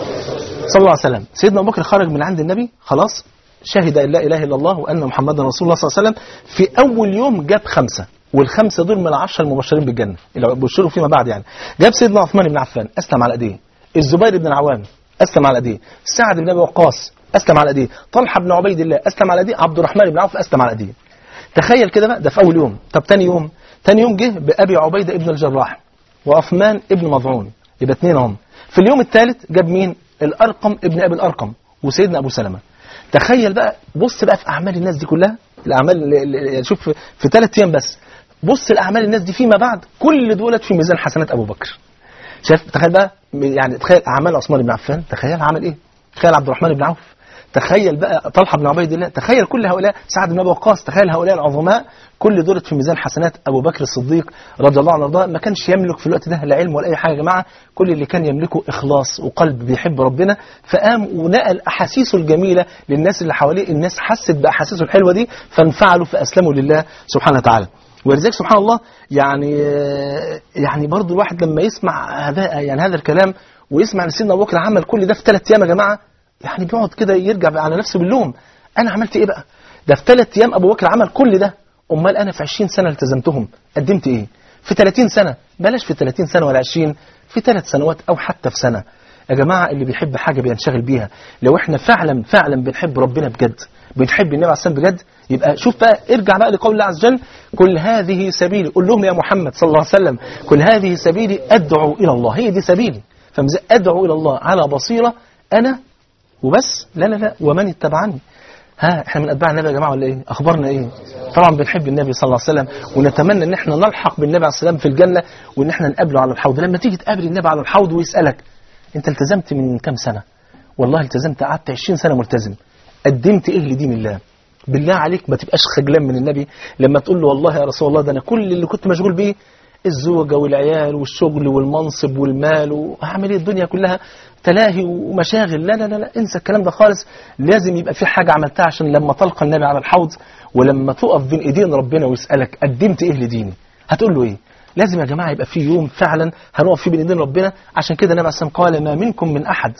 صلى الله عليه وسلم سيدنا أبو بكر خرج من عند النبي خلاص شهد أن لا إله إلا الله وأن محمدا رسول الله صلى الله عليه وسلم في أول يوم جاب خمسة والخمسة دول من العشرة المبشرين بالجنة اللي بشروا فيما بعد يعني جاب سيدنا عثمان بن عفان أسلم على أيديه الزبير بن العوام أسلم على أيديه سعد بن أبي وقاص أسلم على أيديه طلحة بن عبيد الله أسلم على أيديه عبد الرحمن بن عوف أسلم على أيديه تخيل كده بقى ده في أول يوم طب تاني يوم تاني يوم جه بأبي عبيدة ابن الجراح وعثمان ابن مضعون يبقى اثنين هم في اليوم الثالث جاب مين الأرقم ابن أبي الأرقم وسيدنا أبو سلمة تخيل بقى بص بقى في أعمال الناس دي كلها الأعمال اللي- اللي- شوف في- في ثلاث أيام بس بص الأعمال الناس دي فيما بعد كل دولت في ميزان حسنات أبو بكر شايف تخيل بقى يعني تخيل أعمال عثمان بن عفان تخيل عمل إيه تخيل عبد الرحمن بن عوف تخيل بقى طلحة بن عبيد الله تخيل كل هؤلاء سعد بن أبي وقاص تخيل هؤلاء العظماء كل دولت في ميزان حسنات أبو بكر الصديق رضي الله عنه وارضاه ما كانش يملك في الوقت ده لا علم ولا أي حاجة يا جماعة كل اللي كان يملكه إخلاص وقلب بيحب ربنا فقام ونقل أحاسيسه الجميلة للناس اللي حواليه الناس حست بأحاسيسه الحلوة دي فانفعلوا فأسلموا لله سبحانه وتعالى ولذلك سبحان الله يعني يعني برضه الواحد لما يسمع هذا يعني هذا الكلام ويسمع ان سيدنا ابو بكر عمل كل ده في ثلاث ايام يا جماعه يعني بيقعد كده يرجع على نفسه باللوم انا عملت ايه بقى ده في ثلاث ايام ابو بكر عمل كل ده امال انا في 20 سنه التزمتهم قدمت ايه في 30 سنه بلاش في 30 سنه ولا 20 في ثلاث سنوات او حتى في سنه يا جماعه اللي بيحب حاجه بينشغل بيها لو احنا فعلا فعلا بنحب ربنا بجد بنحب النبي عليه الصلاه والسلام بجد يبقى شوف بقى ارجع بقى لقول الله عز وجل كل هذه سبيلي قول لهم يا محمد صلى الله عليه وسلم كل هذه سبيلي ادعو الى الله هي دي سبيلي فمزق ادعو الى الله على بصيره انا وبس لا لا لا ومن اتبعني ها احنا من اتباع النبي يا جماعه ولا ايه اخبارنا ايه طبعا بنحب النبي صلى الله عليه وسلم ونتمنى ان احنا نلحق بالنبي عليه السلام في الجنه وان احنا نقابله على الحوض لما تيجي تقابل النبي على الحوض ويسالك انت التزمت من كام سنه والله التزمت قعدت 20 سنه ملتزم قدمت ايه لدين الله بالله عليك ما تبقاش خجلان من النبي لما تقول له والله يا رسول الله ده انا كل اللي كنت مشغول بيه الزوجة والعيال والشغل والمنصب والمال وهعمل ايه الدنيا كلها تلاهي ومشاغل لا لا لا, لا انسى الكلام ده خالص لازم يبقى في حاجة عملتها عشان لما تلقى النبي على الحوض ولما تقف بين ايدين ربنا ويسألك قدمت ايه لديني هتقول له ايه لازم يا جماعة يبقى في يوم فعلا هنقف فيه بين ايدين ربنا عشان كده النبي عليه الصلاة والسلام قال ما منكم من احد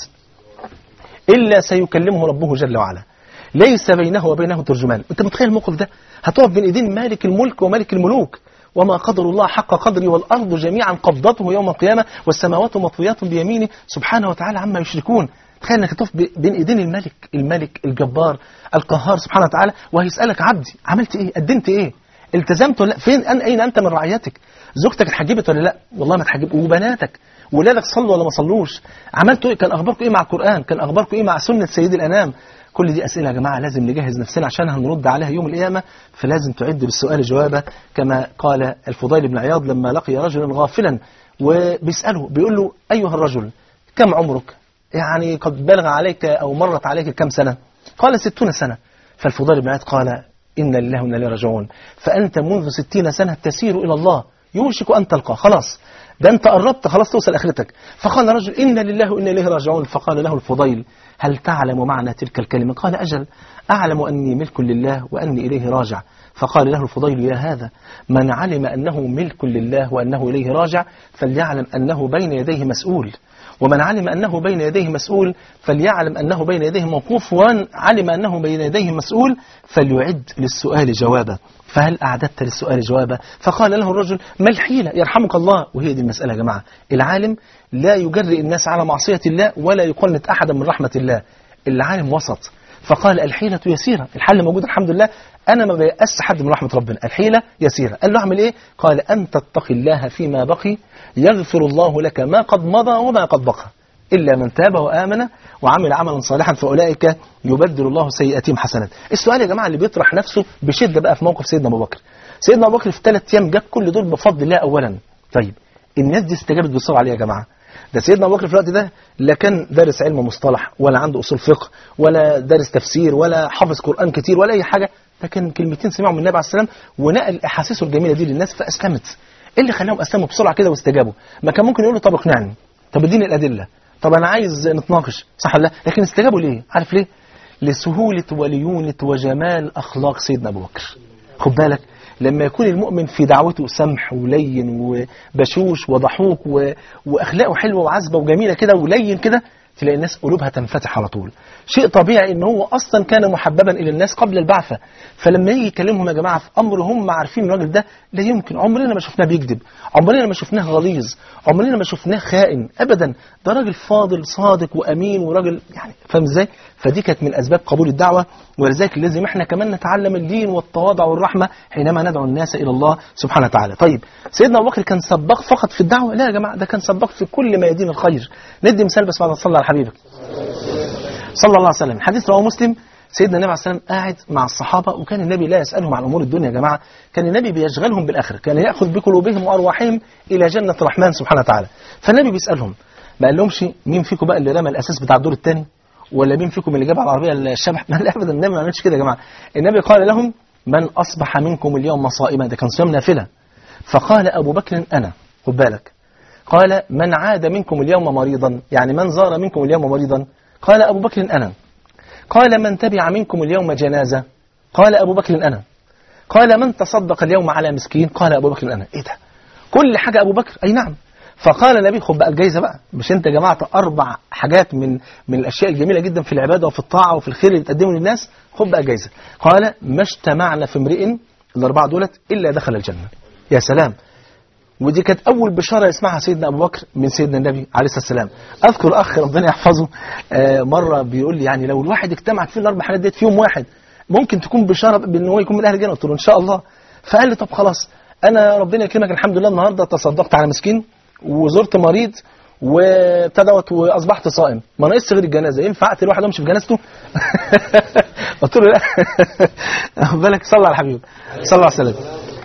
إلا سيكلمه ربه جل وعلا ليس بينه وبينه ترجمان انت متخيل الموقف ده هتقف بين ايدين مالك الملك وملك الملوك وما قدر الله حق قدره والأرض جميعا قبضته يوم القيامة والسماوات مطويات بيمينه سبحانه وتعالى عما يشركون تخيل انك تقف بين ايدين الملك الملك الجبار القهار سبحانه وتعالى وهيسألك عبدي عملت ايه قدمت ايه التزمت ولا لا فين أن اين انت من رعيتك زوجتك اتحجبت ولا لا والله ما اتحجبت وبناتك ولادك صلوا ولا ما صلوش عملتوا ايه كان اخباركم ايه مع القران كان اخباركم ايه مع سنه سيد الانام كل دي اسئله يا جماعه لازم نجهز نفسنا عشان هنرد عليها يوم القيامه فلازم تعد للسؤال جوابه كما قال الفضيل بن عياض لما لقي رجلا غافلا وبيساله بيقول له ايها الرجل كم عمرك يعني قد بلغ عليك او مرت عليك كم سنه قال ستون سنه فالفضيل بن عياض قال إن لله وإنا إليه راجعون فأنت منذ ستين سنة تسير إلى الله يوشك أن تلقى خلاص ده أنت قربت خلاص توصل آخرتك فقال رجل إن لله وإنا إليه راجعون فقال له الفضيل هل تعلم معنى تلك الكلمة قال أجل أعلم أني ملك لله وأني إليه راجع فقال له الفضيل يا هذا من علم أنه ملك لله وأنه إليه راجع فليعلم أنه بين يديه مسؤول ومن علم أنه بين يديه مسؤول فليعلم أنه بين يديه موقوف ومن علم أنه بين يديه مسؤول فليعد للسؤال جوابا فهل أعددت للسؤال جوابا فقال له الرجل ما الحيلة يرحمك الله وهي دي المسألة يا جماعة العالم لا يجرئ الناس على معصية الله ولا يقنط أحدا من رحمة الله العالم وسط فقال الحيلة يسيرة الحل موجود الحمد لله انا ما بيأس حد من رحمه ربنا الحيله يسيره قال له اعمل ايه قال ان تتقي الله فيما بقي يغفر الله لك ما قد مضى وما قد بقى إلا من تاب وآمن وعمل عملا صالحا فأولئك يبدل الله سيئاتهم حسنات السؤال يا جماعة اللي بيطرح نفسه بشدة بقى في موقف سيدنا أبو بكر سيدنا أبو بكر في ثلاث أيام جاب كل دول بفضل الله أولا طيب الناس دي استجابت بسرعة عليه يا جماعة ده سيدنا أبو بكر في الوقت ده لا كان دارس علم مصطلح ولا عنده أصول فقه ولا دارس تفسير ولا حافظ قرآن كتير ولا أي حاجة لكن كلمتين سمعوا من النبي عليه السلام ونقل أحاسيسه الجميلة دي للناس فأسلمت ايه اللي خلاهم اسلموا بسرعه كده واستجابوا ما كان ممكن يقولوا طب اقنعني طب اديني الادله طب انا عايز نتناقش صح ولا لا لكن استجابوا ليه عارف ليه لسهوله وليونه وجمال اخلاق سيدنا ابو بكر خد بالك لما يكون المؤمن في دعوته سمح ولين وبشوش وضحوك و... واخلاقه حلوه وعذبه وجميله كده ولين كده تلاقي الناس قلوبها تنفتح على طول شيء طبيعي ان هو اصلا كان محببا الى الناس قبل البعثه فلما يجي يكلمهم يا جماعه في امر هم عارفين الراجل ده لا يمكن عمرنا ما شفناه بيكذب عمرنا ما شفناه غليظ عمرنا ما شفناه خائن ابدا ده راجل فاضل صادق وامين وراجل يعني فاهم ازاي فدي كانت من اسباب قبول الدعوه ولذلك لازم احنا كمان نتعلم الدين والتواضع والرحمه حينما ندعو الناس الى الله سبحانه وتعالى طيب سيدنا ابو بكر كان سباق فقط في الدعوه لا يا جماعه ده كان سباق في كل ميادين الخير ندي مثال بس بعد ما صلى على حبيبك صلى الله عليه وسلم حديث رواه مسلم سيدنا النبي عليه السلام قاعد مع الصحابة وكان النبي لا يسألهم عن أمور الدنيا يا جماعة كان النبي بيشغلهم بالآخرة كان يأخذ بقلوبهم وأرواحهم إلى جنة الرحمن سبحانه وتعالى فالنبي بيسألهم ما قال لهمش مين فيكم بقى اللي رمى الأساس بتاع الدور الثاني ولا مين فيكم اللي جاب على العربية الشبح ما لا أبدا النبي ما عملش كده يا جماعة النبي قال لهم من أصبح منكم اليوم صائما ده كان صيام نافلة فقال أبو بكر أنا خد بالك قال من عاد منكم اليوم مريضا يعني من زار منكم اليوم مريضا قال أبو بكر أنا قال من تبع منكم اليوم جنازة قال أبو بكر أنا قال من تصدق اليوم على مسكين قال أبو بكر أنا إيه ده كل حاجة أبو بكر أي نعم فقال النبي خد بقى الجايزة بقى مش أنت جمعت أربع حاجات من من الأشياء الجميلة جدا في العبادة وفي الطاعة وفي الخير اللي بتقدمه للناس خد بقى الجايزة قال ما اجتمعنا في امرئ الأربعة دولت إلا دخل الجنة يا سلام ودي كانت أول بشارة يسمعها سيدنا أبو بكر من سيدنا النبي عليه الصلاة والسلام أذكر أخ ربنا يحفظه آه مرة بيقول لي يعني لو الواحد اجتمعت فيه الأربع حاجات ديت في يوم واحد ممكن تكون بشارة بأن هو يكون من أهل الجنة قلت له إن شاء الله فقال لي طب خلاص أنا ربنا يكرمك الحمد لله النهاردة تصدقت على مسكين وزرت مريض وابتدأت وأصبحت صائم ما ناقصش غير الجنازة ينفع أقتل واحد وأمشي في جنازته قلت له لا بالك صلى على الحبيب صلى الله عليه وسلم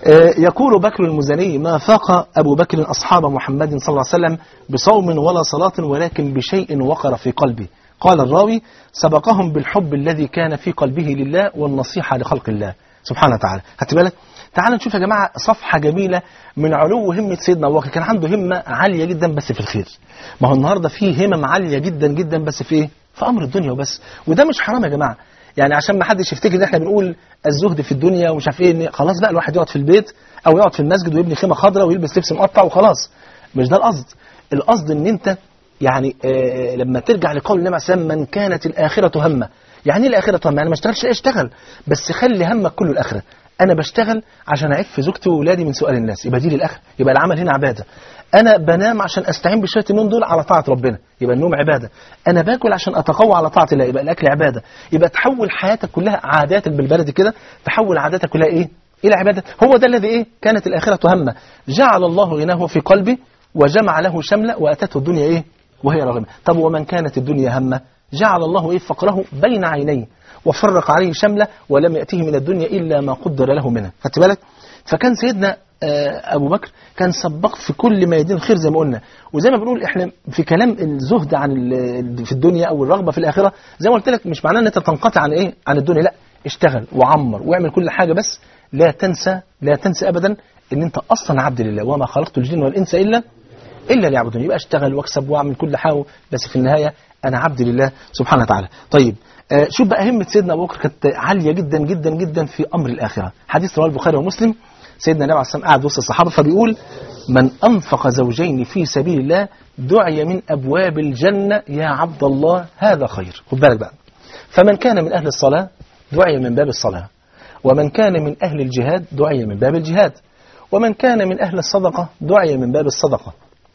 يقول بكر المزني ما فاق أبو بكر أصحاب محمد صلى الله عليه وسلم بصوم ولا صلاة ولكن بشيء وقر في قلبه قال الراوي سبقهم بالحب الذي كان في قلبه لله والنصيحة لخلق الله سبحانه وتعالى هات بالك تعال نشوف يا جماعة صفحة جميلة من علو همة سيدنا أبو بكر كان عنده همة عالية جدا بس في الخير ما هو النهاردة فيه همم عالية جدا جدا بس في إيه؟ في أمر الدنيا وبس وده مش حرام يا جماعة يعني عشان ما حدش يفتكر ان احنا بنقول الزهد في الدنيا ومش عارف ايه ان خلاص بقى الواحد يقعد في البيت او يقعد في المسجد ويبني خيمه خضراء ويلبس لبس مقطع وخلاص مش ده القصد القصد ان انت يعني آه لما ترجع لقول النبي عليه الصلاه والسلام من كانت الاخره همه يعني ايه الاخره همه يعني ما اشتغلش اشتغل بس خلي همك كله الاخره انا بشتغل عشان اعف زوجتي واولادي من سؤال الناس يبقى دي للاخره يبقى العمل هنا عباده انا بنام عشان استعين بشويه النوم دول على طاعه ربنا يبقى النوم عباده انا باكل عشان اتقوى على طاعه الله يبقى الاكل عباده يبقى تحول حياتك كلها عاداتك بالبلد كده تحول عاداتك كلها ايه الى عباده هو ده الذي ايه كانت الاخره همه جعل الله غناه في قلبه وجمع له شمله واتته الدنيا ايه وهي راغمه طب ومن كانت الدنيا همه جعل الله ايه فقره بين عينيه وفرق عليه شمله ولم ياته من الدنيا الا ما قدر له منها خدت بالك فكان سيدنا أبو بكر كان سبق في كل ميادين الخير زي ما قلنا وزي ما بنقول إحنا في كلام الزهد عن في الدنيا أو الرغبة في الآخرة زي ما قلت لك مش معناه أن أنت تنقطع عن إيه عن الدنيا لا اشتغل وعمر واعمل كل حاجة بس لا تنسى لا تنسى أبدا أن أنت أصلا عبد لله وما خلقت الجن والإنس إلا إلا ليعبدون يبقى اشتغل واكسب واعمل كل حاجة بس في النهاية أنا عبد لله سبحانه وتعالى طيب آه شوف بقى همة سيدنا أبو بكر كانت عالية جدا جدا جدا في أمر الآخرة حديث رواه البخاري ومسلم سيدنا النبي عليه الصلاة والسلام قاعد وسط الصحابة فبيقول من أنفق زوجين في سبيل الله دعي من أبواب الجنة يا عبد الله هذا خير خد بالك بقى فمن كان من أهل الصلاة دعي من باب الصلاة ومن كان من أهل الجهاد دعي من باب الجهاد ومن كان من أهل الصدقة دعي من باب الصدقة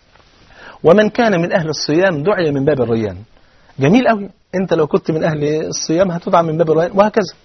ومن كان من أهل الصيام دعي من باب الريان جميل قوي انت لو كنت من أهل الصيام هتدعى من باب الريان وهكذا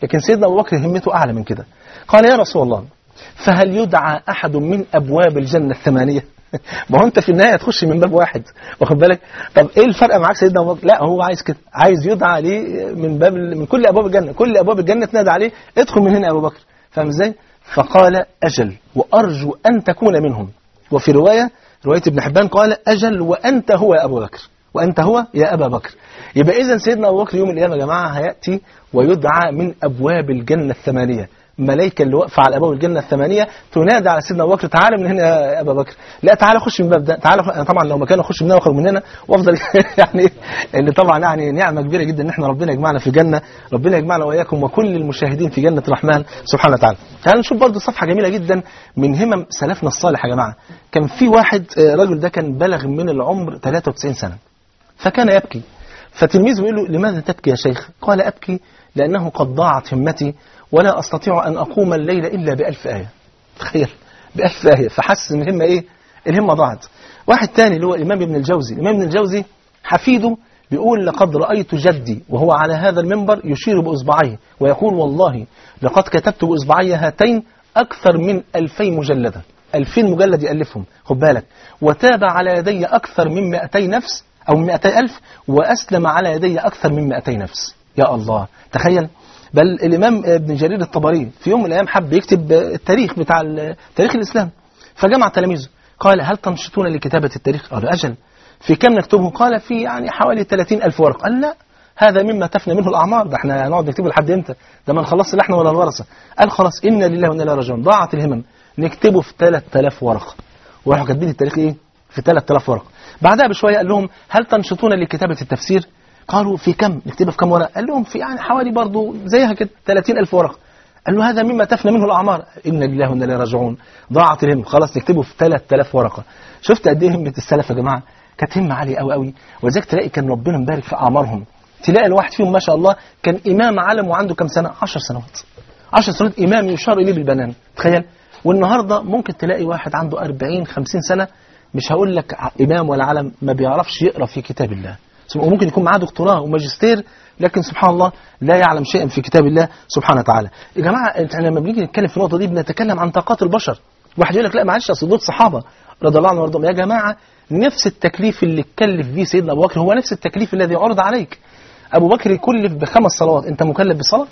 لكن سيدنا أبو بكر همته أعلى من كده قال يا رسول الله فهل يدعى أحد من أبواب الجنة الثمانية ما هو أنت في النهاية هتخش من باب واحد واخد بالك طب إيه الفرق معاك سيدنا أبو بكر لا هو عايز كده عايز يدعى عليه من باب من كل أبواب الجنة كل أبواب الجنة تنادى عليه ادخل من هنا يا أبو بكر فاهم إزاي فقال أجل وأرجو أن تكون منهم وفي رواية رواية ابن حبان قال أجل وأنت هو يا أبو بكر وأنت هو يا أبا بكر يبقى إذا سيدنا أبو بكر يوم القيامة يا جماعة هيأتي ويدعى من أبواب الجنة الثمانية ملائكة اللي واقفة على أبواب الجنة الثمانية تنادى على سيدنا أبو بكر تعالى من هنا يا أبا بكر لا تعالى خش من الباب ده تعالى خ- طبعا لو مكانه خش من هنا واخرج من هنا وافضل يعني اللي طبعا يعني نعمة كبيرة جدا ان احنا ربنا يجمعنا في جنة ربنا يجمعنا واياكم وكل المشاهدين في جنة الرحمن سبحانه وتعالى تعالوا نشوف برضه صفحة جميلة جدا من همم سلفنا الصالح يا جماعة كان في واحد آه، رجل ده كان بلغ من العمر 93 سنة فكان يبكي فتلميذه يقول له لماذا تبكي يا شيخ قال أبكي لأنه قد ضاعت همتي ولا أستطيع أن أقوم الليل إلا بألف آية تخيل بألف آية فحس إن الهمة إيه الهمة ضاعت واحد تاني اللي هو الإمام ابن الجوزي الإمام ابن الجوزي حفيده بيقول لقد رأيت جدي وهو على هذا المنبر يشير بإصبعيه ويقول والله لقد كتبت بإصبعي هاتين أكثر من ألفي مجلدة ألفين مجلد يألفهم خد بالك وتاب على يدي أكثر من 200 نفس أو من 200 ألف وأسلم على يدي أكثر من 200 نفس يا الله تخيل بل الإمام ابن جرير الطبري في يوم من الأيام حب يكتب التاريخ بتاع ال- تاريخ الإسلام فجمع تلاميذه قال هل تنشطون لكتابة التاريخ قالوا أجل في كم نكتبه قال في يعني حوالي 30 ألف ورقة قال لا هذا مما تفنى منه الأعمار ده احنا هنقعد نكتبه لحد امتى ده ما نخلصش لا احنا ولا الورثة قال خلاص إنا لله وإنا إليه راجعون ضاعت الهمم نكتبه في 3000 ورقة وراحوا كاتبين التاريخ ايه في 3000 ورقة بعدها بشوية قال لهم هل تنشطون لكتابة التفسير قالوا في كم نكتبها في كم ورقة قال لهم في يعني حوالي برضو زيها كده 30000 ورقة قال له هذا مما تفنى منه الأعمار إن لله وإنا إليه راجعون ضاعت الهم خلاص نكتبه في 3000 ورقة شفت قد إيه همة السلف يا جماعة كانت همة عالية قوي قوي ولذلك تلاقي كان ربنا مبارك في أعمارهم تلاقي الواحد فيهم ما شاء الله كان إمام علم وعنده كم سنة 10 سنوات 10 سنوات إمام يشار إليه بالبنان تخيل والنهاردة ممكن تلاقي واحد عنده 40 50 سنة مش هقول لك ع- إمام ولا علم ما بيعرفش يقرأ في كتاب الله وممكن يكون معاه دكتوراه وماجستير لكن سبحان الله لا يعلم شيئا في كتاب الله سبحانه وتعالى يا جماعة احنا لما بنيجي نتكلم في النقطة دي بنتكلم عن طاقات البشر واحد يقول لك لا معلش اصل دول صحابة رضي الله عنهم وارضاهم يا جماعة نفس التكليف اللي اتكلف بيه سيدنا أبو بكر هو نفس التكليف الذي عرض عليك أبو بكر يكلف بخمس صلوات أنت مكلف بصلاة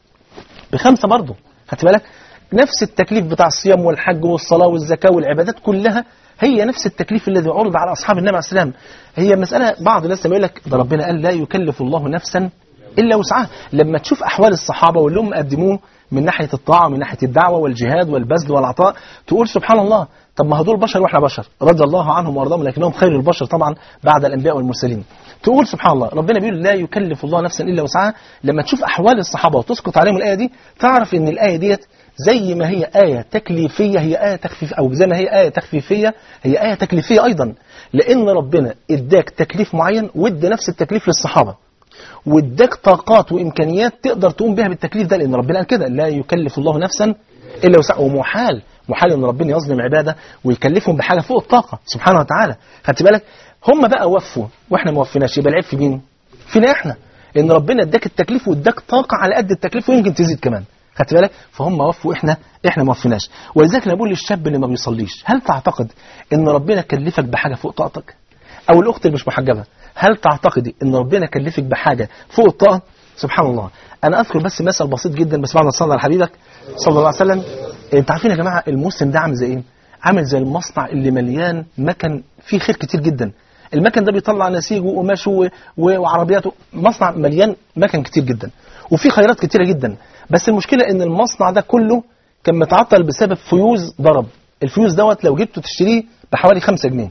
بخمسة برضه خدت بالك نفس التكليف بتاع الصيام والحج والصلاة والزكاة والعبادات كلها هي نفس التكليف الذي عرض على أصحاب النبي عليه السلام هي مسألة بعض الناس لما يقول لك ده ربنا قال لا يكلف الله نفسا إلا وسعها لما تشوف أحوال الصحابة واللي هم قدموه من ناحية الطاعة ومن ناحية الدعوة والجهاد والبذل والعطاء تقول سبحان الله طب ما هدول بشر واحنا بشر رضي الله عنهم وارضاهم لكنهم خير البشر طبعا بعد الانبياء والمرسلين تقول سبحان الله ربنا بيقول لا يكلف الله نفسا الا وسعها لما تشوف احوال الصحابه وتسقط عليهم الايه دي تعرف ان الايه ديت زي ما هي آية تكليفية هي آية تخفيف أو زي ما هي آية تخفيفية هي آية تكليفية أيضا لأن ربنا اداك تكليف معين وادى نفس التكليف للصحابة واداك طاقات وامكانيات تقدر تقوم بها بالتكليف ده لان ربنا قال كده لا يكلف الله نفسا الا وسعها ومحال محال ان ربنا يظلم عباده ويكلفهم بحاجه فوق الطاقه سبحانه وتعالى خدت بالك هم بقى وفوا واحنا ما وفيناش يبقى العيب في مين فينا احنا ان ربنا اداك التكليف واداك طاقه على قد التكليف ويمكن تزيد كمان خدت بالك فهم وفوا احنا احنا ما وفيناش ولذلك انا بقول للشاب اللي ما بيصليش هل تعتقد ان ربنا كلفك بحاجه فوق طاقتك او الاخت اللي مش محجبه هل تعتقدي ان ربنا كلفك بحاجه فوق الطاقه سبحان الله انا اذكر بس مثل بسيط جدا بس بعد ما تصلي على حبيبك صلى الله عليه وسلم انت عارفين يا جماعه المسلم ده عامل زي ايه عامل زي المصنع اللي مليان مكن فيه خير كتير جدا المكن ده بيطلع نسيج وقماش و- و- وعربيات مصنع مليان مكن كتير جدا وفي خيرات كتيره جدا بس المشكله ان المصنع ده كله كان متعطل بسبب فيوز ضرب الفيوز دوت لو جبته تشتريه بحوالي 5 جنيه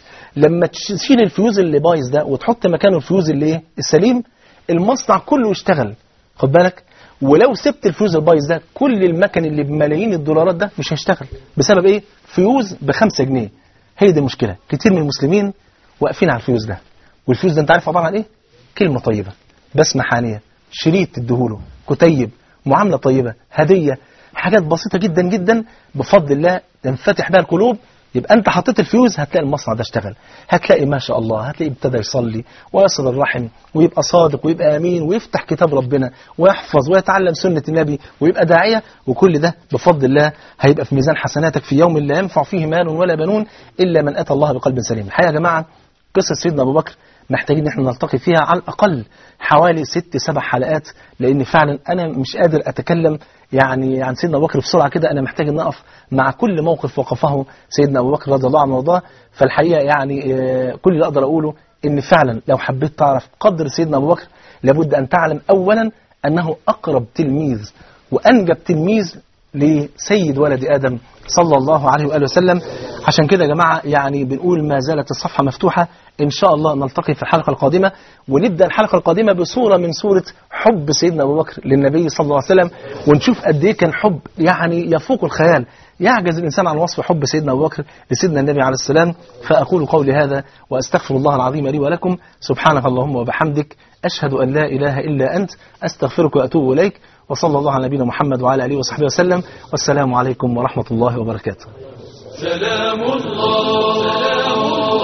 لما تشيل الفيوز اللي بايظ ده وتحط مكانه الفيوز اللي ايه السليم المصنع كله يشتغل خد بالك ولو سبت الفيوز البايظ ده كل المكن اللي بملايين الدولارات ده مش هيشتغل بسبب ايه فيوز بخمسة جنيه هي دي المشكلة كتير من المسلمين واقفين على الفيوز ده والفيوز ده انت عارف عبارة عن ايه كلمة طيبة بسمة حانية شريط تديهوله كتيب معاملة طيبة هدية حاجات بسيطة جدا جدا بفضل الله تنفتح بها القلوب يبقى انت حطيت الفيوز هتلاقي المصنع ده اشتغل هتلاقي ما شاء الله هتلاقي ابتدى يصلي ويصل الرحم ويبقى صادق ويبقى امين ويفتح كتاب ربنا ويحفظ ويتعلم سنه النبي ويبقى داعيه وكل ده بفضل الله هيبقى في ميزان حسناتك في يوم لا ينفع فيه مال ولا بنون الا من اتى الله بقلب سليم الحقيقه يا جماعه قصه سيدنا ابو بكر محتاجين ان احنا نلتقي فيها على الاقل حوالي ست سبع حلقات لان فعلا انا مش قادر اتكلم يعني عن سيدنا ابو بكر بسرعه كده انا محتاج ان اقف مع كل موقف وقفه سيدنا ابو بكر رضي الله عنه وارضاه فالحقيقه يعني آه، كل اللي اقدر اقوله ان فعلا لو حبيت تعرف قدر سيدنا ابو بكر لابد ان تعلم اولا انه اقرب تلميذ وانجب تلميذ لسيد ولد ادم صلى الله عليه واله وسلم عشان كده يا جماعه يعني بنقول ما زالت الصفحه مفتوحه ان شاء الله نلتقي في الحلقه القادمه ونبدا الحلقه القادمه بصوره من صوره حب سيدنا ابو بكر للنبي صلى الله عليه وسلم ونشوف قد ايه كان حب يعني يفوق الخيال يعجز الانسان عن وصف حب سيدنا ابو بكر لسيدنا النبي عليه السلام فاقول قولي هذا واستغفر الله العظيم لي ولكم سبحانك اللهم وبحمدك اشهد ان لا اله الا انت استغفرك واتوب اليك وصلى الله على نبينا محمد وعلى اله وصحبه وسلم والسلام عليكم ورحمه الله وبركاته سلام الله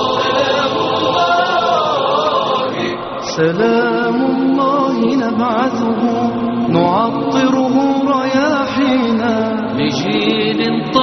سلام الله نبعثه نعطره رياحينا لجيل